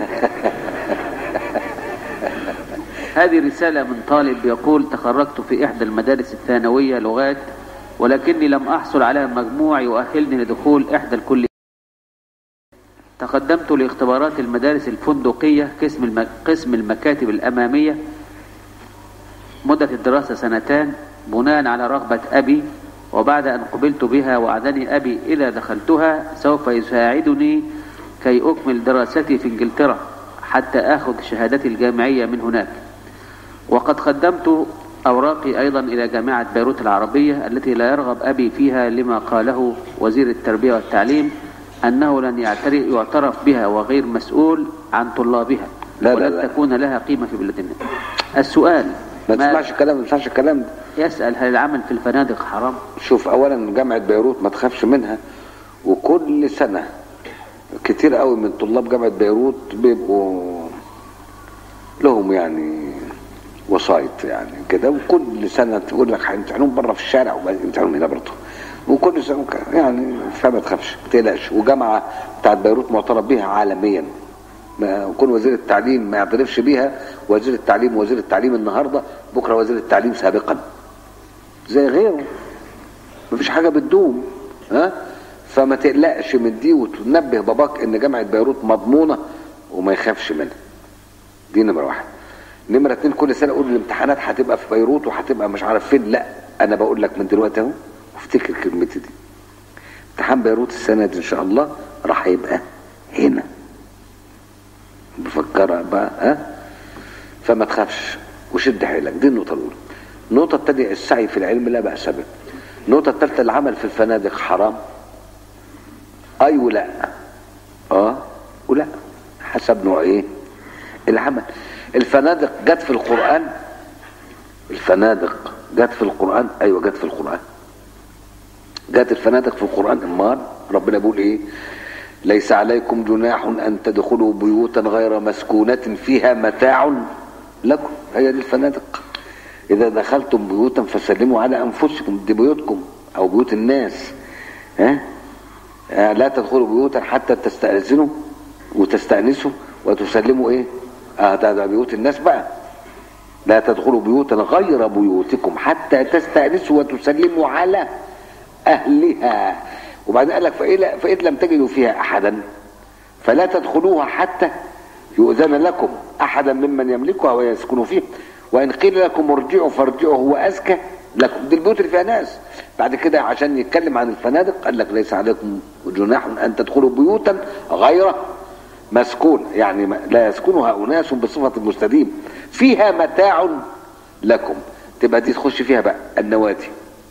هذه رسالة من طالب يقول تخرجت في إحدى المدارس الثانوية لغات ولكني لم أحصل على مجموع يؤهلني لدخول إحدى الكليات تقدمت لاختبارات المدارس الفندقية قسم الم... قسم المكاتب الأمامية مدة الدراسة سنتان بناء على رغبة أبي وبعد أن قبلت بها وعدني أبي إذا دخلتها سوف يساعدني كي أكمل دراستي في إنجلترا حتى آخذ شهادتي الجامعية من هناك وقد قدمت أوراقي أيضا إلى جامعة بيروت العربية التي لا يرغب أبي فيها لما قاله وزير التربية والتعليم أنه لن يعترف يعترف بها وغير مسؤول عن طلابها لا، لا، ولن لا. تكون لها قيمة في بلدنا السؤال ما تسمعش الكلام ما تسمعش الكلام ده يسأل هل العمل في الفنادق حرام شوف اولا جامعه بيروت ما تخافش منها وكل سنه كتير قوي من طلاب جامعة بيروت بيبقوا لهم يعني وسايط يعني كده وكل سنة تقول لك هيمتحنون بره في الشارع ويمتحنون هنا برضه وكل سنة ك- يعني فما تخافش ما تقلقش وجامعة بتاعت بيروت معترف بيها عالميا ما يكون وزير التعليم ما يعترفش بيها وزير التعليم وزير التعليم النهارده بكره وزير التعليم سابقا زي غيره مفيش حاجه بتدوم ها فما تقلقش من دي وتنبه باباك ان جامعه بيروت مضمونه وما يخافش منها دي نمره واحد نمره اتنين كل سنه اقول الامتحانات هتبقى في بيروت وهتبقى مش عارف فين لا انا بقول لك من دلوقتي اهو وافتكر كلمتي دي امتحان بيروت السنه دي ان شاء الله راح يبقى هنا بفكرها بقى ها فما تخافش وشد حيلك دي النقطه الاولى النقطه الثانيه السعي في العلم لا باس به النقطه الثالثه العمل في الفنادق حرام اي ولا اه ولا حسب نوع ايه العمل الفنادق جت في القران الفنادق جت في القران ايوه جت في القران جت الفنادق في القران امال ربنا بيقول ايه ليس عليكم جناح ان تدخلوا بيوتا غير مسكونه فيها متاع لكم هي دي الفنادق اذا دخلتم بيوتا فسلموا على انفسكم دي بيوتكم او بيوت الناس ها آه، لا تدخلوا بيوتا حتى تستأذنوا وتستأنسوا وتسلموا ايه اه ده, ده بيوت الناس بقى لا تدخلوا بيوتا غير بيوتكم حتى تستأنسوا وتسلموا على أهلها وبعدين قال لك فإذا فإذ لم تجدوا فيها أحدا فلا تدخلوها حتى يؤذن لكم أحدا ممن يملكها ويسكن فيه وإن قيل لكم ارجعوا فارجعوا هو أزكى لكم دي البيوت اللي فيها ناس بعد كده عشان يتكلم عن الفنادق قال لك ليس عليكم جناح أن تدخلوا بيوتا غير مسكون يعني ما- لا يسكنها أناس بصفة المستديم فيها متاع لكم تبقى دي تخش فيها بقى النوادي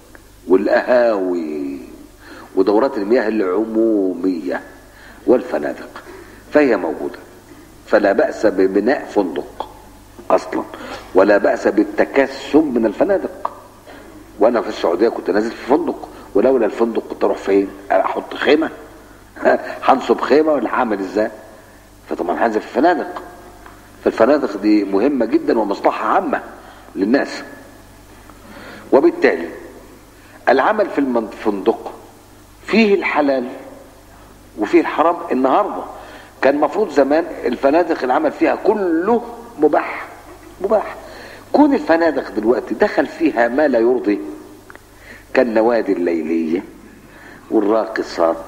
والقهاوي ودورات المياه العمومية والفنادق فهي موجودة فلا بأس ببناء فندق أصلا ولا بأس بالتكسب من الفنادق وأنا في السعودية كنت نازل في فندق ولولا الفندق كنت أروح فين؟ أحط خيمة هنصب خيمة ولا هعمل إزاي؟ فطبعا هنزل في الفنادق فالفنادق دي مهمة جدا ومصلحة عامة للناس وبالتالي العمل في الفندق فيه الحلال وفيه الحرام النهارده كان المفروض زمان الفنادق العمل فيها كله مباح مباح كون الفنادق دلوقتي دخل فيها ما لا يرضي كالنوادي الليلية والراقصات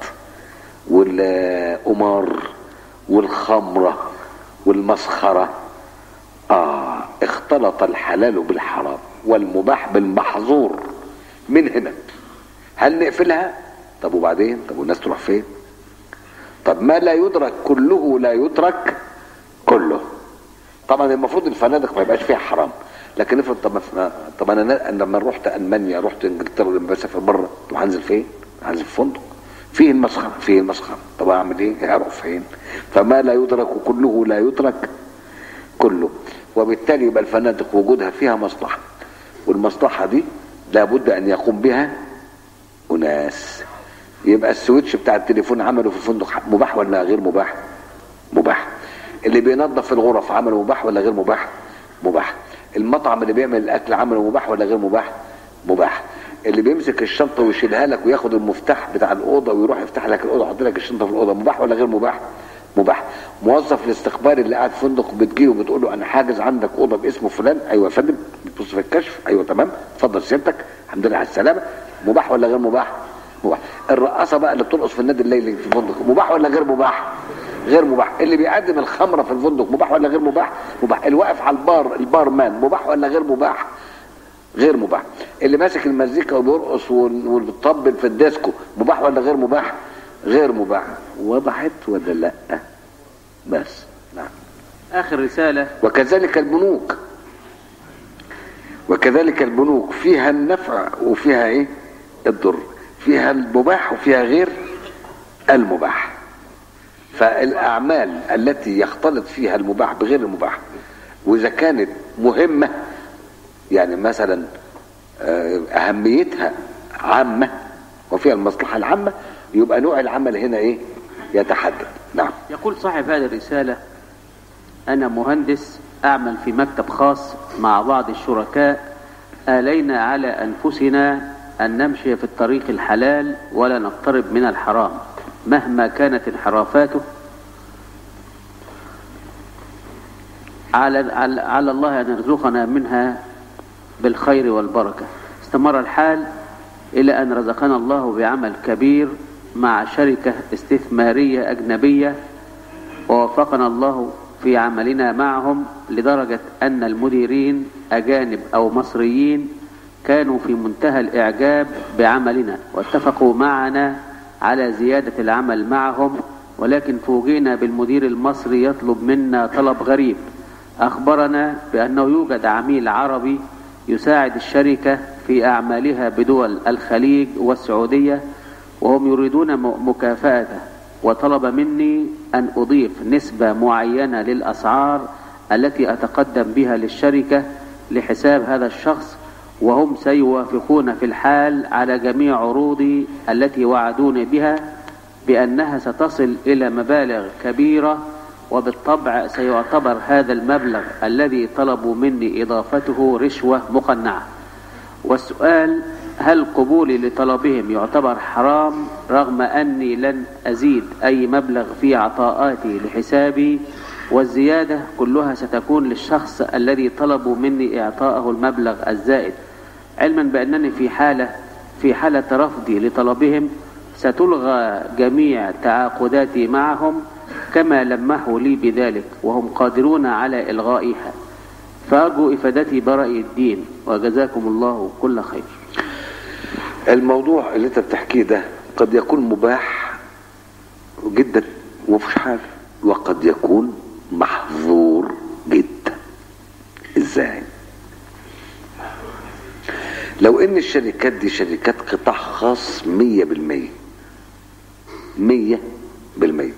والقمار والخمرة والمسخرة آه اختلط الحلال بالحرام والمباح بالمحظور من هنا هل نقفلها طب وبعدين طب والناس تروح فين طب ما لا يدرك كله لا يترك كله طبعا المفروض الفنادق ما يبقاش فيها حرام لكن افرض طب ما- طب انا أنا لما رحت المانيا رحت انجلترا لما بسافر بره طب هنزل فين؟ هنزل في فندق فيه المسخره فيه المسخره طب اعمل ايه؟ هروح فين؟ فما لا يدرك كله لا يترك كله وبالتالي يبقى الفنادق وجودها فيها مصلحه والمصلحه دي لابد ان يقوم بها اناس يبقى السويتش بتاع التليفون عمله في الفندق مباح ولا غير مباح مباح اللي بينظف الغرف عمله مباح ولا غير مباح مباح المطعم اللي بيعمل الاكل عمله مباح ولا غير مباح مباح اللي بيمسك الشنطه ويشيلها لك وياخد المفتاح بتاع الاوضه ويروح يفتح لك الاوضه يحط لك الشنطه في الاوضه مباح ولا غير مباح مباح موظف الاستخبار اللي قاعد في فندق بتجيه وبتقول له انا حاجز عندك اوضه باسم فلان ايوه يا فندم بتبص في الكشف ايوه تمام اتفضل سيادتك الحمد لله على السلامه مباح ولا غير مباح مباح الرقاصه بقى اللي بترقص في النادي الليلي في الفندق مباح ولا غير مباح غير مباح اللي بيقدم الخمره في الفندق مباح ولا غير مباح مباح الواقف على البار البارمان مباح ولا غير مباح غير مباح اللي ماسك المزيكا وبيرقص وال- وبيطبل في الديسكو مباح ولا غير مباح غير مباح وضحت ولا لا بس نعم آخر رسالة وكذلك البنوك وكذلك البنوك فيها النفع وفيها ايه الضر فيها المباح وفيها غير المباح فالاعمال التي يختلط فيها المباح بغير المباح واذا كانت مهمه يعني مثلا آه، اهميتها عامه وفيها المصلحه العامه يبقى نوع العمل هنا ايه يتحدد نعم يقول صاحب هذه الرسالة أنا مهندس أعمل في مكتب خاص مع بعض الشركاء آلينا على أنفسنا أن نمشي في الطريق الحلال ولا نقترب من الحرام مهما كانت انحرافاته على, على, على الله أن يرزقنا منها بالخير والبركة استمر الحال إلى أن رزقنا الله بعمل كبير مع شركة استثمارية أجنبية ووفقنا الله في عملنا معهم لدرجة أن المديرين أجانب أو مصريين كانوا في منتهى الإعجاب بعملنا واتفقوا معنا على زيادة العمل معهم ولكن فوجئنا بالمدير المصري يطلب منا طلب غريب أخبرنا بأنه يوجد عميل عربي يساعد الشركة في أعمالها بدول الخليج والسعودية وهم يريدون مكافأته وطلب مني أن أضيف نسبة معينة للأسعار التي أتقدم بها للشركة لحساب هذا الشخص وهم سيوافقون في الحال على جميع عروضي التي وعدوني بها بأنها ستصل إلى مبالغ كبيرة وبالطبع سيعتبر هذا المبلغ الذي طلبوا مني إضافته رشوة مقنعة والسؤال هل قبولي لطلبهم يعتبر حرام رغم أني لن أزيد أي مبلغ في عطاءاتي لحسابي والزيادة كلها ستكون للشخص الذي طلبوا مني إعطاءه المبلغ الزائد علما بأنني في حالة في حالة رفضي لطلبهم ستلغى جميع تعاقداتي معهم كما لمحوا لي بذلك وهم قادرون على إلغائها فأرجو إفادتي برأي الدين وجزاكم الله كل خير الموضوع اللي انت بتحكيه ده قد يكون مباح جدا ومفيش حاجه وقد يكون محظور جدا ازاي لو ان الشركات دي شركات قطاع خاص مية بالمية مية بالمية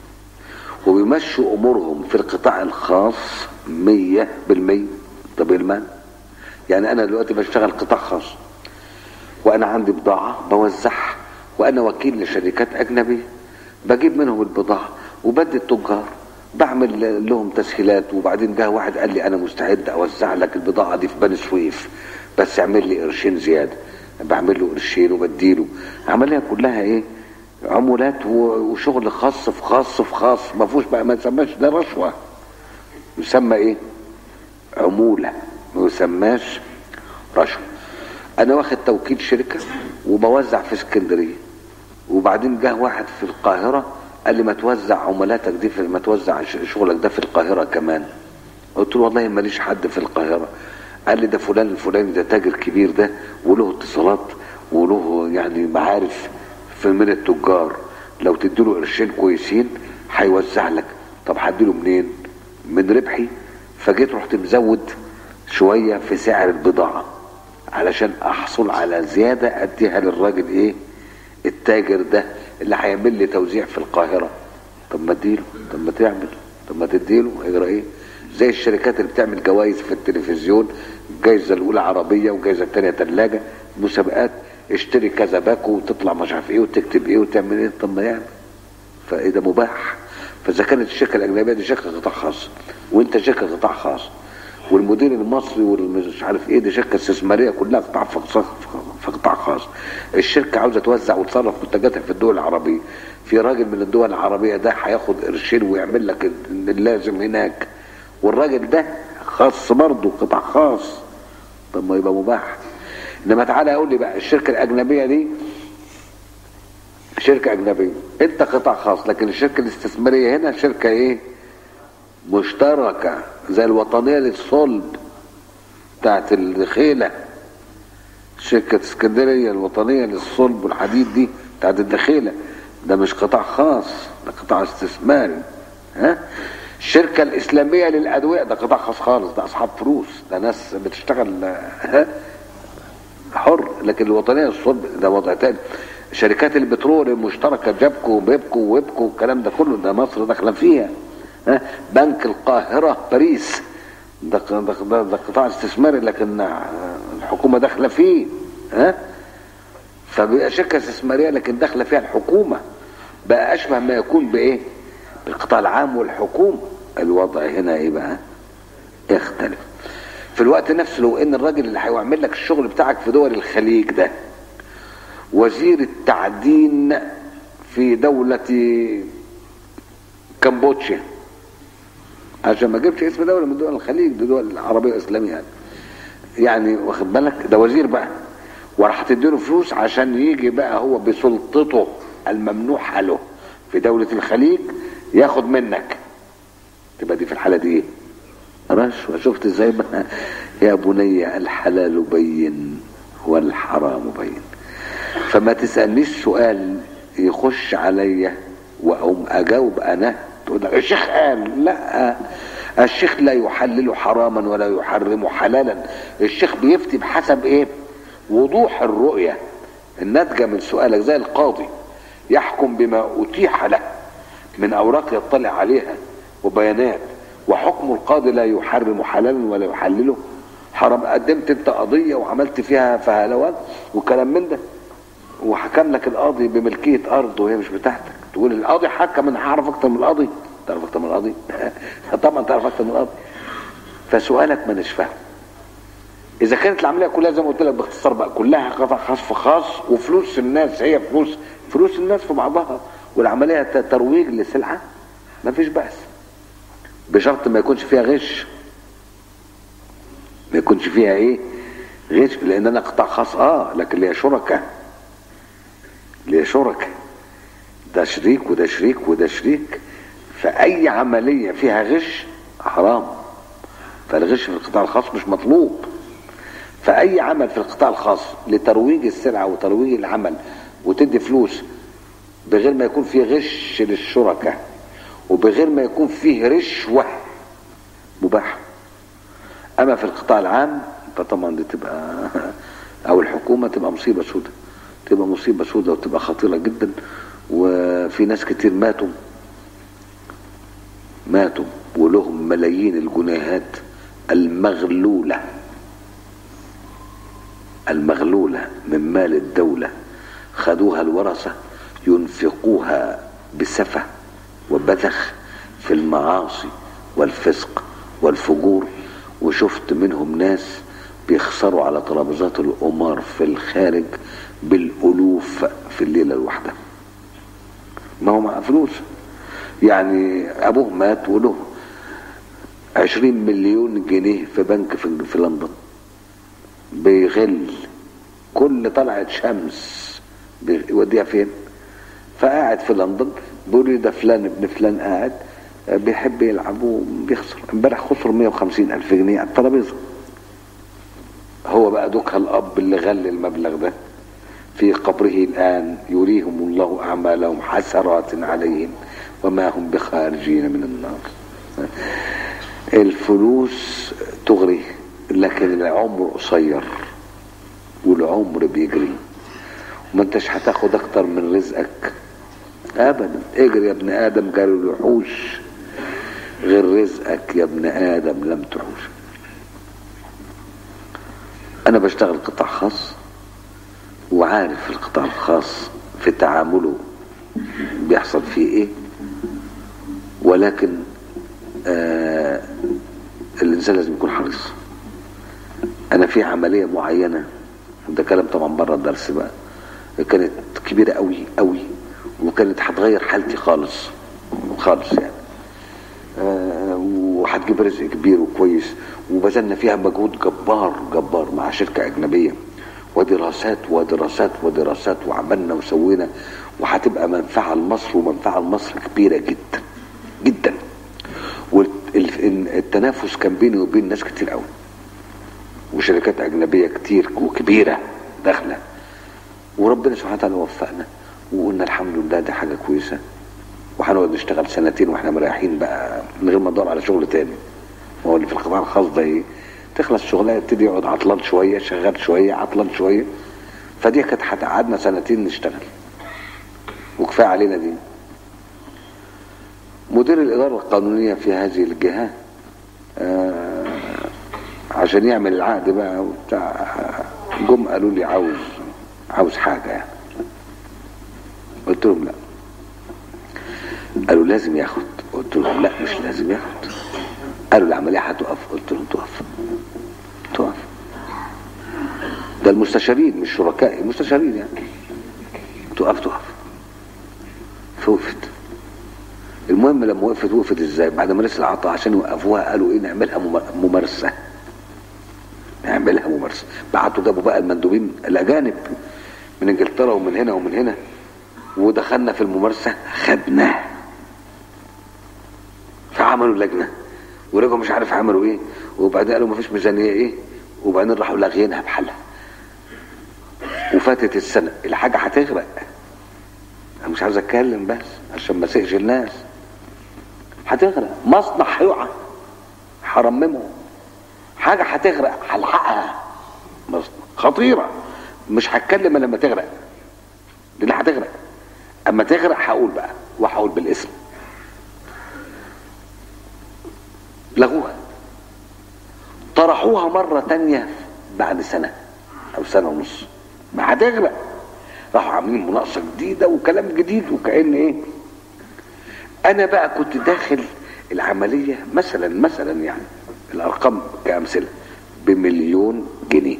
وبيمشوا امورهم في القطاع الخاص مية بالمية طب ايه المانع يعني انا دلوقتي بشتغل قطاع خاص وانا عندي بضاعة بوزعها وانا وكيل لشركات اجنبية بجيب منهم البضاعة وبدي التجار بعمل لهم تسهيلات وبعدين جه واحد قال لي انا مستعد اوزع لك البضاعة دي في بني سويف بس اعمل لي قرشين زيادة بعمل له قرشين وبديله عملية كلها ايه عمولات وشغل خاص في خاص في خاص ما فيهوش بقى ما يسماش ده رشوة يسمى ايه عمولة ما يسماش رشوة انا واخد توكيل شركة وبوزع في اسكندرية وبعدين جه واحد في القاهرة قال لي ما توزع عملاتك دي في ما توزع شغلك ده في القاهرة كمان قلت له والله ماليش حد في القاهرة قال لي ده فلان الفلاني ده تاجر كبير ده وله اتصالات وله يعني معارف في من التجار لو تديله قرشين كويسين هيوزع لك طب هديله منين من ربحي فجيت رحت مزود شوية في سعر البضاعة علشان احصل على زيادة اديها للراجل ايه التاجر ده اللي هيعمل لي توزيع في القاهرة طب ما اديله طب ما تعمل طب ما تديله هيجرى ايه زي الشركات اللي بتعمل جوائز في التلفزيون الجايزة الاولى عربية والجايزة الثانية ثلاجة مسابقات اشتري كذا باكو وتطلع مش عارف ايه وتكتب ايه وتعمل ايه طب ما يعمل فايه ده مباح فاذا كانت الشركة الاجنبية دي شركة قطاع خاص وانت شركة قطاع خاص والمدير المصري والمش عارف ايه دي شركه استثماريه كلها قطاع في قطاع خاص الشركه عاوزه توزع وتصرف منتجاتها في الدول العربيه في راجل من الدول العربيه ده هياخد قرشين ويعمل لك اللازم هناك والراجل ده خاص برضه قطاع خاص طب ما يبقى مباح انما تعالى اقول لي بقى الشركه الاجنبيه دي شركه اجنبيه انت قطاع خاص لكن الشركه الاستثماريه هنا شركه ايه مشتركة زي الوطنية للصلب بتاعت الدخيلة شركة اسكندرية الوطنية للصلب والحديد دي بتاعت الدخيلة ده مش قطاع خاص ده قطاع استثماري ها الشركة الإسلامية للأدوية ده قطاع خاص خالص ده أصحاب فلوس ده ناس بتشتغل ها حر لكن الوطنية للصلب ده وضع تاني شركات البترول المشتركة جابكو وبيبكو وويبكو الكلام ده كله ده مصر داخلة فيها بنك القاهرة باريس ده ده ده, ده قطاع استثماري لكن الحكومة داخلة فيه ها فبيبقى شركة استثمارية لكن داخلة فيها الحكومة بقى أشبه ما يكون بإيه القطاع العام والحكومة الوضع هنا ايه بقى يختلف في الوقت نفسه لو ان الراجل اللي هيعمل لك الشغل بتاعك في دول الخليج ده وزير التعدين في دولة كمبوديا عشان ما اجيبش اسم دولة من دول الخليج دي دول عربية واسلامية يعني يعني واخد بالك ده وزير بقى وراح تديله فلوس عشان يجي بقى هو بسلطته الممنوحة له في دولة الخليج ياخد منك تبقى دي في الحالة دي ايه رشوة شفت ازاي بقى يا بني الحلال بين والحرام بين فما تسألنيش سؤال يخش عليا واقوم اجاوب انا تقول لك الشيخ قال لا الشيخ لا يحلل حراما ولا يحرم حلالا الشيخ بيفتي بحسب ايه وضوح الرؤية الناتجة من سؤالك زي القاضي يحكم بما أتيح له من أوراق يطلع عليها وبيانات وحكم القاضي لا يحرم حلالا ولا يحلله حرام قدمت انت قضية وعملت فيها فهلوان وكلام من ده وحكم لك القاضي بملكية أرض وهي مش بتاعتك تقول القاضي حكم انا هعرف اكتر من القاضي تعرف اكتر من القاضي طبعا تعرف اكتر من القاضي فسؤالك ما فاهم اذا كانت العمليه كلها زي ما قلت لك باختصار بقى كلها قطع خاص في خاص وفلوس الناس هي فلوس فلوس الناس في بعضها والعمليه ترويج لسلعه ما فيش بأس بشرط ما يكونش فيها غش ما يكونش فيها ايه غش لان انا قطاع خاص اه لكن ليا شركاء ليا شركاء ده شريك وده شريك وده شريك فأي عملية فيها غش حرام فالغش في القطاع الخاص مش مطلوب فأي عمل في القطاع الخاص لترويج السلعة وترويج العمل وتدي فلوس بغير ما يكون فيه غش للشركاء وبغير ما يكون فيه رشوة مباح أما في القطاع العام فطبعا دي تبقى أو الحكومة تبقى مصيبة سودة تبقى مصيبة سودة وتبقى خطيرة جدا وفي ناس كتير ماتوا ماتوا ولهم ملايين الجنيهات المغلولة المغلولة من مال الدولة خدوها الورثة ينفقوها بسفة وبذخ في المعاصي والفسق والفجور وشفت منهم ناس بيخسروا على ترابيزات القمار في الخارج بالألوف في الليلة الواحدة ما هو مع فلوس يعني ابوه مات وله عشرين مليون جنيه في بنك في, في لندن بيغل كل طلعت شمس بيوديها فين فقاعد في لندن بيقول لي ده فلان ابن فلان قاعد بيحب يلعب وبيخسر امبارح خسر 150 الف جنيه على الترابيزه هو بقى دوكها الاب اللي غل المبلغ ده في قبره الآن يريهم الله أعمالهم حسرات عليهم وما هم بخارجين من النار الفلوس تغري لكن العمر قصير والعمر بيجري وما انتش هتاخد اكتر من رزقك ابدا اجري يا ابن ادم قالوا الوحوش غير رزقك يا ابن ادم لم تحوش انا بشتغل قطاع خاص وعارف القطاع الخاص في تعامله بيحصل فيه ايه ولكن آه الانسان لازم يكون حريص انا في عمليه معينه وده كلام طبعا بره الدرس بقى كانت كبيره قوي قوي وكانت هتغير حالتي خالص خالص يعني آه وهتجيب رزق كبير وكويس وبذلنا فيها مجهود جبار جبار مع شركه اجنبيه ودراسات ودراسات ودراسات وعملنا وسوينا وهتبقى منفعة لمصر ومنفعة لمصر كبيرة جدا جدا والتنافس كان بيني وبين ناس كتير قوي وشركات أجنبية كتير وكبيرة داخلة وربنا سبحانه وتعالى وفقنا وقلنا الحمد لله دي حاجة كويسة وهنقعد نشتغل سنتين واحنا مريحين بقى من غير ما ندور على شغل تاني هو اللي في القطاع الخاص ده ايه تخلص شغلها يبتدي يقعد عطلان شويه شغال شويه عطلان شويه فدي كانت هتقعدنا سنتين نشتغل وكفايه علينا دي مدير الاداره القانونيه في هذه الجهه آه عشان يعمل العقد بقى وبتاع جم قالوا لي عاوز عاوز حاجه يعني قلت لهم لا قالوا لازم ياخد قلت لهم لا مش لازم ياخد قالوا العمليه هتقف قلت لهم تقف تقف ده المستشارين مش شركائي المستشارين يعني تقف تقف فوقفت المهم لما وقفت وقفت ازاي بعد ما لسه العطاء عشان يوقفوها قالوا ايه نعملها ممار- ممارسه نعملها ممارسه بعتوا جابوا بقى المندوبين الاجانب من انجلترا ومن هنا ومن هنا ودخلنا في الممارسه خدناه فعملوا لجنه ورجعوا مش عارف عملوا ايه وبعدين قالوا مفيش ميزانيه ايه وبعدين راحوا لاغيينها بحالها وفاتت السنه الحاجه هتغرق انا مش عاوز اتكلم بس عشان ما اسقش الناس هتغرق مصنع هيقع هرممه حاجه هتغرق هلحقها مصنع خطيره مش هتكلم إلا لما تغرق دي اللي هتغرق اما تغرق هقول بقى وهقول بالاسم لغوها طرحوها مرة تانية بعد سنة أو سنة ونص ما هتغرق راحوا عاملين مناقصة جديدة وكلام جديد وكأن إيه أنا بقى كنت داخل العملية مثلا مثلا يعني الأرقام كأمثلة بمليون جنيه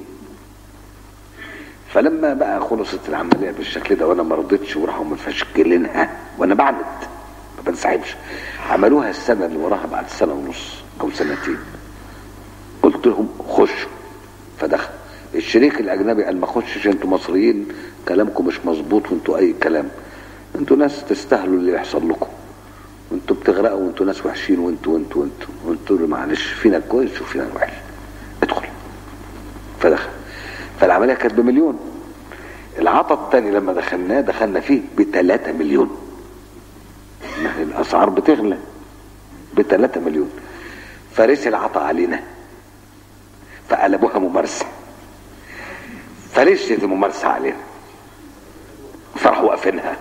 فلما بقى خلصت العملية بالشكل ده وأنا ما رضيتش وراحوا مفشكلينها وأنا بعند ما بنسحبش عملوها السنة اللي وراها بعد سنة ونص أو سنتين قلت لهم خشوا فدخل الشريك الاجنبي قال ما خشش انتوا مصريين كلامكم مش مظبوط وانتوا اي كلام انتوا ناس تستاهلوا اللي يحصل لكم وانتوا بتغرقوا وانتوا ناس وحشين وانتوا وانتوا وانتوا وانتوا اللي معلش فينا كويس وفينا وحش ادخل فدخل فالعمليه كانت بمليون العطا الثاني لما دخلناه دخلنا فيه بثلاثة مليون ما هي الاسعار بتغلى بثلاثة مليون فرس العطا علينا فقلبوها ممارسة فرشت الممارسة علينا فراحوا واقفينها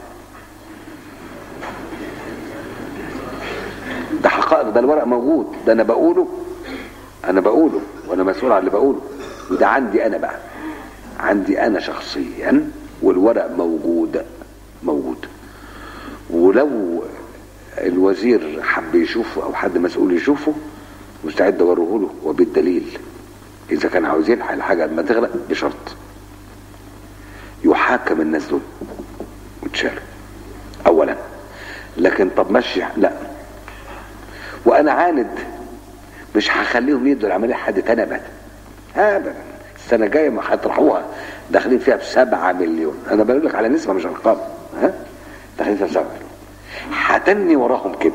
ده حقائق ده الورق موجود ده انا بقوله انا بقوله وانا مسؤول عن اللي بقوله وده عندي انا بقى عندي انا شخصيا والورق موجود موجود ولو الوزير حب يشوفه او حد مسؤول يشوفه مستعد اوريه له وبالدليل اذا كان عاوز يلحق الحاجه لما تغرق بشرط يحاكم الناس دول وتشال اولا لكن طب مشي لا وانا عاند مش هخليهم يدوا العمليه لحد تاني ابدا ابدا السنه الجايه ما هيطرحوها داخلين فيها بسبعة مليون انا بقول لك على نسبه مش ارقام ها داخلين فيها بسبعة مليون هتني وراهم كده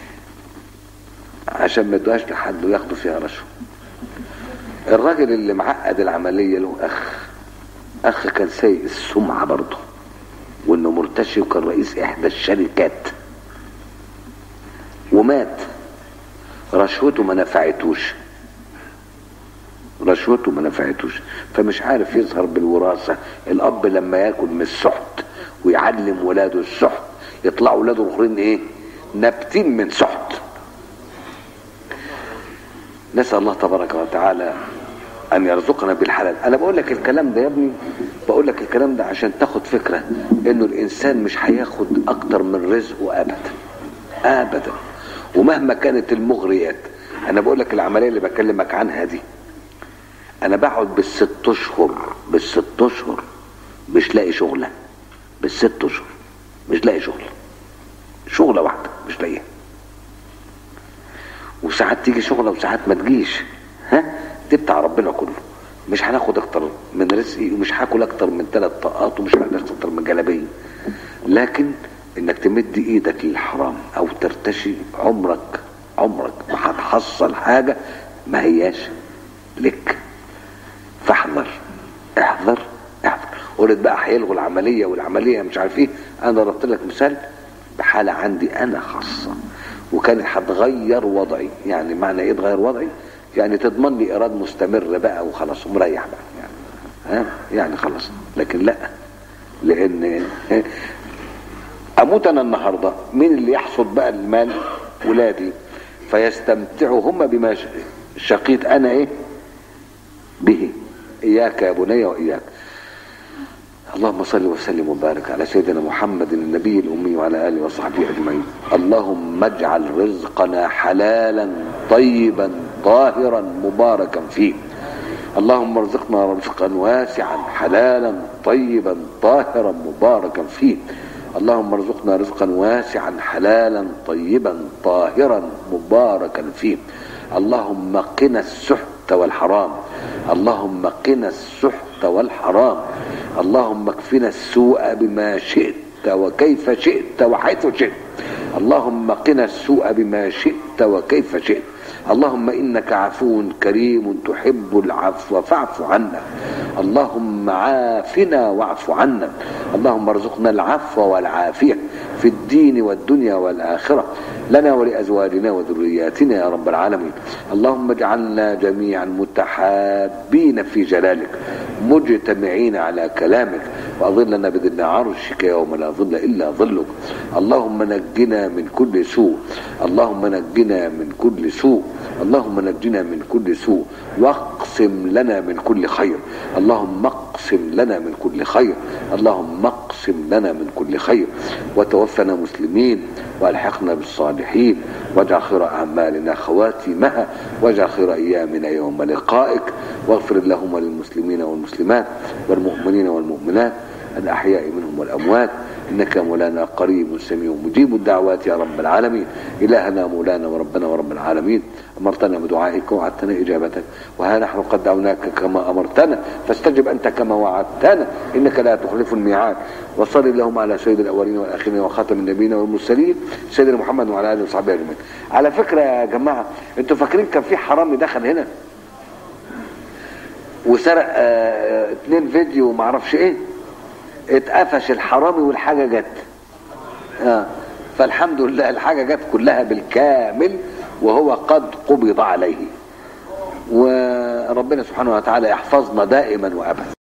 عشان ما يدوهاش لحد وياخدوا فيها رشوه الراجل اللي معقد العمليه له اخ اخ كان سيء السمعه برضه وانه مرتشي وكان رئيس احدى الشركات ومات رشوته ما نفعتوش رشوته ما نفعتوش فمش عارف يظهر بالوراثة الأب لما ياكل من السحت ويعلم ولاده السحت يطلعوا ولاده الآخرين إيه نابتين من سحت نسأل الله تبارك وتعالى أن يرزقنا بالحلال أنا بقول لك الكلام ده يا ابني بقول لك الكلام ده عشان تاخد فكرة إنه الإنسان مش هياخد أكتر من رزقه أبدا أبدا ومهما كانت المغريات أنا بقول لك العملية اللي بكلمك عنها دي أنا بقعد بالست أشهر بالست أشهر مش لاقي شغلة بالست أشهر مش لاقي شغلة شغلة واحدة مش لاقيها وساعات تيجي شغلة وساعات ما تجيش ها دي بتاع ربنا كله مش هناخد اكتر من رزقي ومش هاكل اكتر من ثلاث طاقات ومش هاكل اكتر من جلابيه لكن انك تمد ايدك للحرام او ترتشي عمرك عمرك ما هتحصل حاجه ما هياش لك فاحذر احذر احذر قلت بقى هيلغوا العمليه والعمليه مش عارف ايه انا ضربت لك مثال بحاله عندي انا خاصه وكانت هتغير وضعي يعني معنى ايه تغير وضعي يعني تضمن لي ايراد مستمر بقى وخلاص ومريح بقى يعني ها يعني خلاص لكن لا لان اموت انا النهارده مين اللي يحصد بقى المال ولادي فيستمتعوا هم بما شقيت انا ايه به اياك يا بني واياك اللهم صل وسلم وبارك على سيدنا محمد النبي الأمي وعلى آله وصحبه أجمعين اللهم اجعل رزقنا حلالا طيبا طاهرا مباركا فيه اللهم ارزقنا رزقا واسعا حلالا طيبا طاهرا مباركا فيه اللهم ارزقنا رزقا واسعا حلالا طيبا طاهرا مباركا فيه اللهم قنا السحت والحرام اللهم قنا السحت والحرام اللهم اكفنا السوء بما شئت وكيف شئت وحيث شئت اللهم قنا السوء بما شئت وكيف شئت اللهم انك عفو كريم تحب العفو فاعف عنا اللهم عافنا واعف عنا اللهم ارزقنا العفو والعافيه في الدين والدنيا والاخره لنا ولازواجنا وذرياتنا يا رب العالمين اللهم اجعلنا جميعا متحابين في جلالك مجتمعين على كلامك واظلنا بظل عرشك يوم لا ظل الا ظلك اللهم نجنا من كل سوء اللهم نجنا من كل سوء اللهم نجنا من كل سوء واقسم لنا من كل خير اللهم اقسم لنا من كل خير اللهم اقسم لنا من كل خير وتوفنا مسلمين والحقنا بالصالحين واجعل خير اعمالنا خواتمها واجعل خير ايامنا يوم لقائك واغفر اللهم للمسلمين والمسلمات والمؤمنين والمؤمنات الاحياء منهم والاموات انك مولانا قريب سميع مجيب الدعوات يا رب العالمين الهنا مولانا وربنا ورب العالمين امرتنا بدعائك ووعدتنا اجابتك وها نحن قد دعوناك كما امرتنا فاستجب انت كما وعدتنا انك لا تخلف الميعاد وصل اللهم على سيد الاولين والاخرين وخاتم النبيين والمرسلين سيدنا محمد وعلى اله وصحبه اجمعين على فكره يا جماعه انتوا فاكرين كان في حرامي دخل هنا وسرق آه اتنين فيديو وما اعرفش ايه اتقفش الحرامي والحاجه جت آه. فالحمد لله الحاجه جت كلها بالكامل وهو قد قبض عليه وربنا سبحانه وتعالى يحفظنا دائما وابدا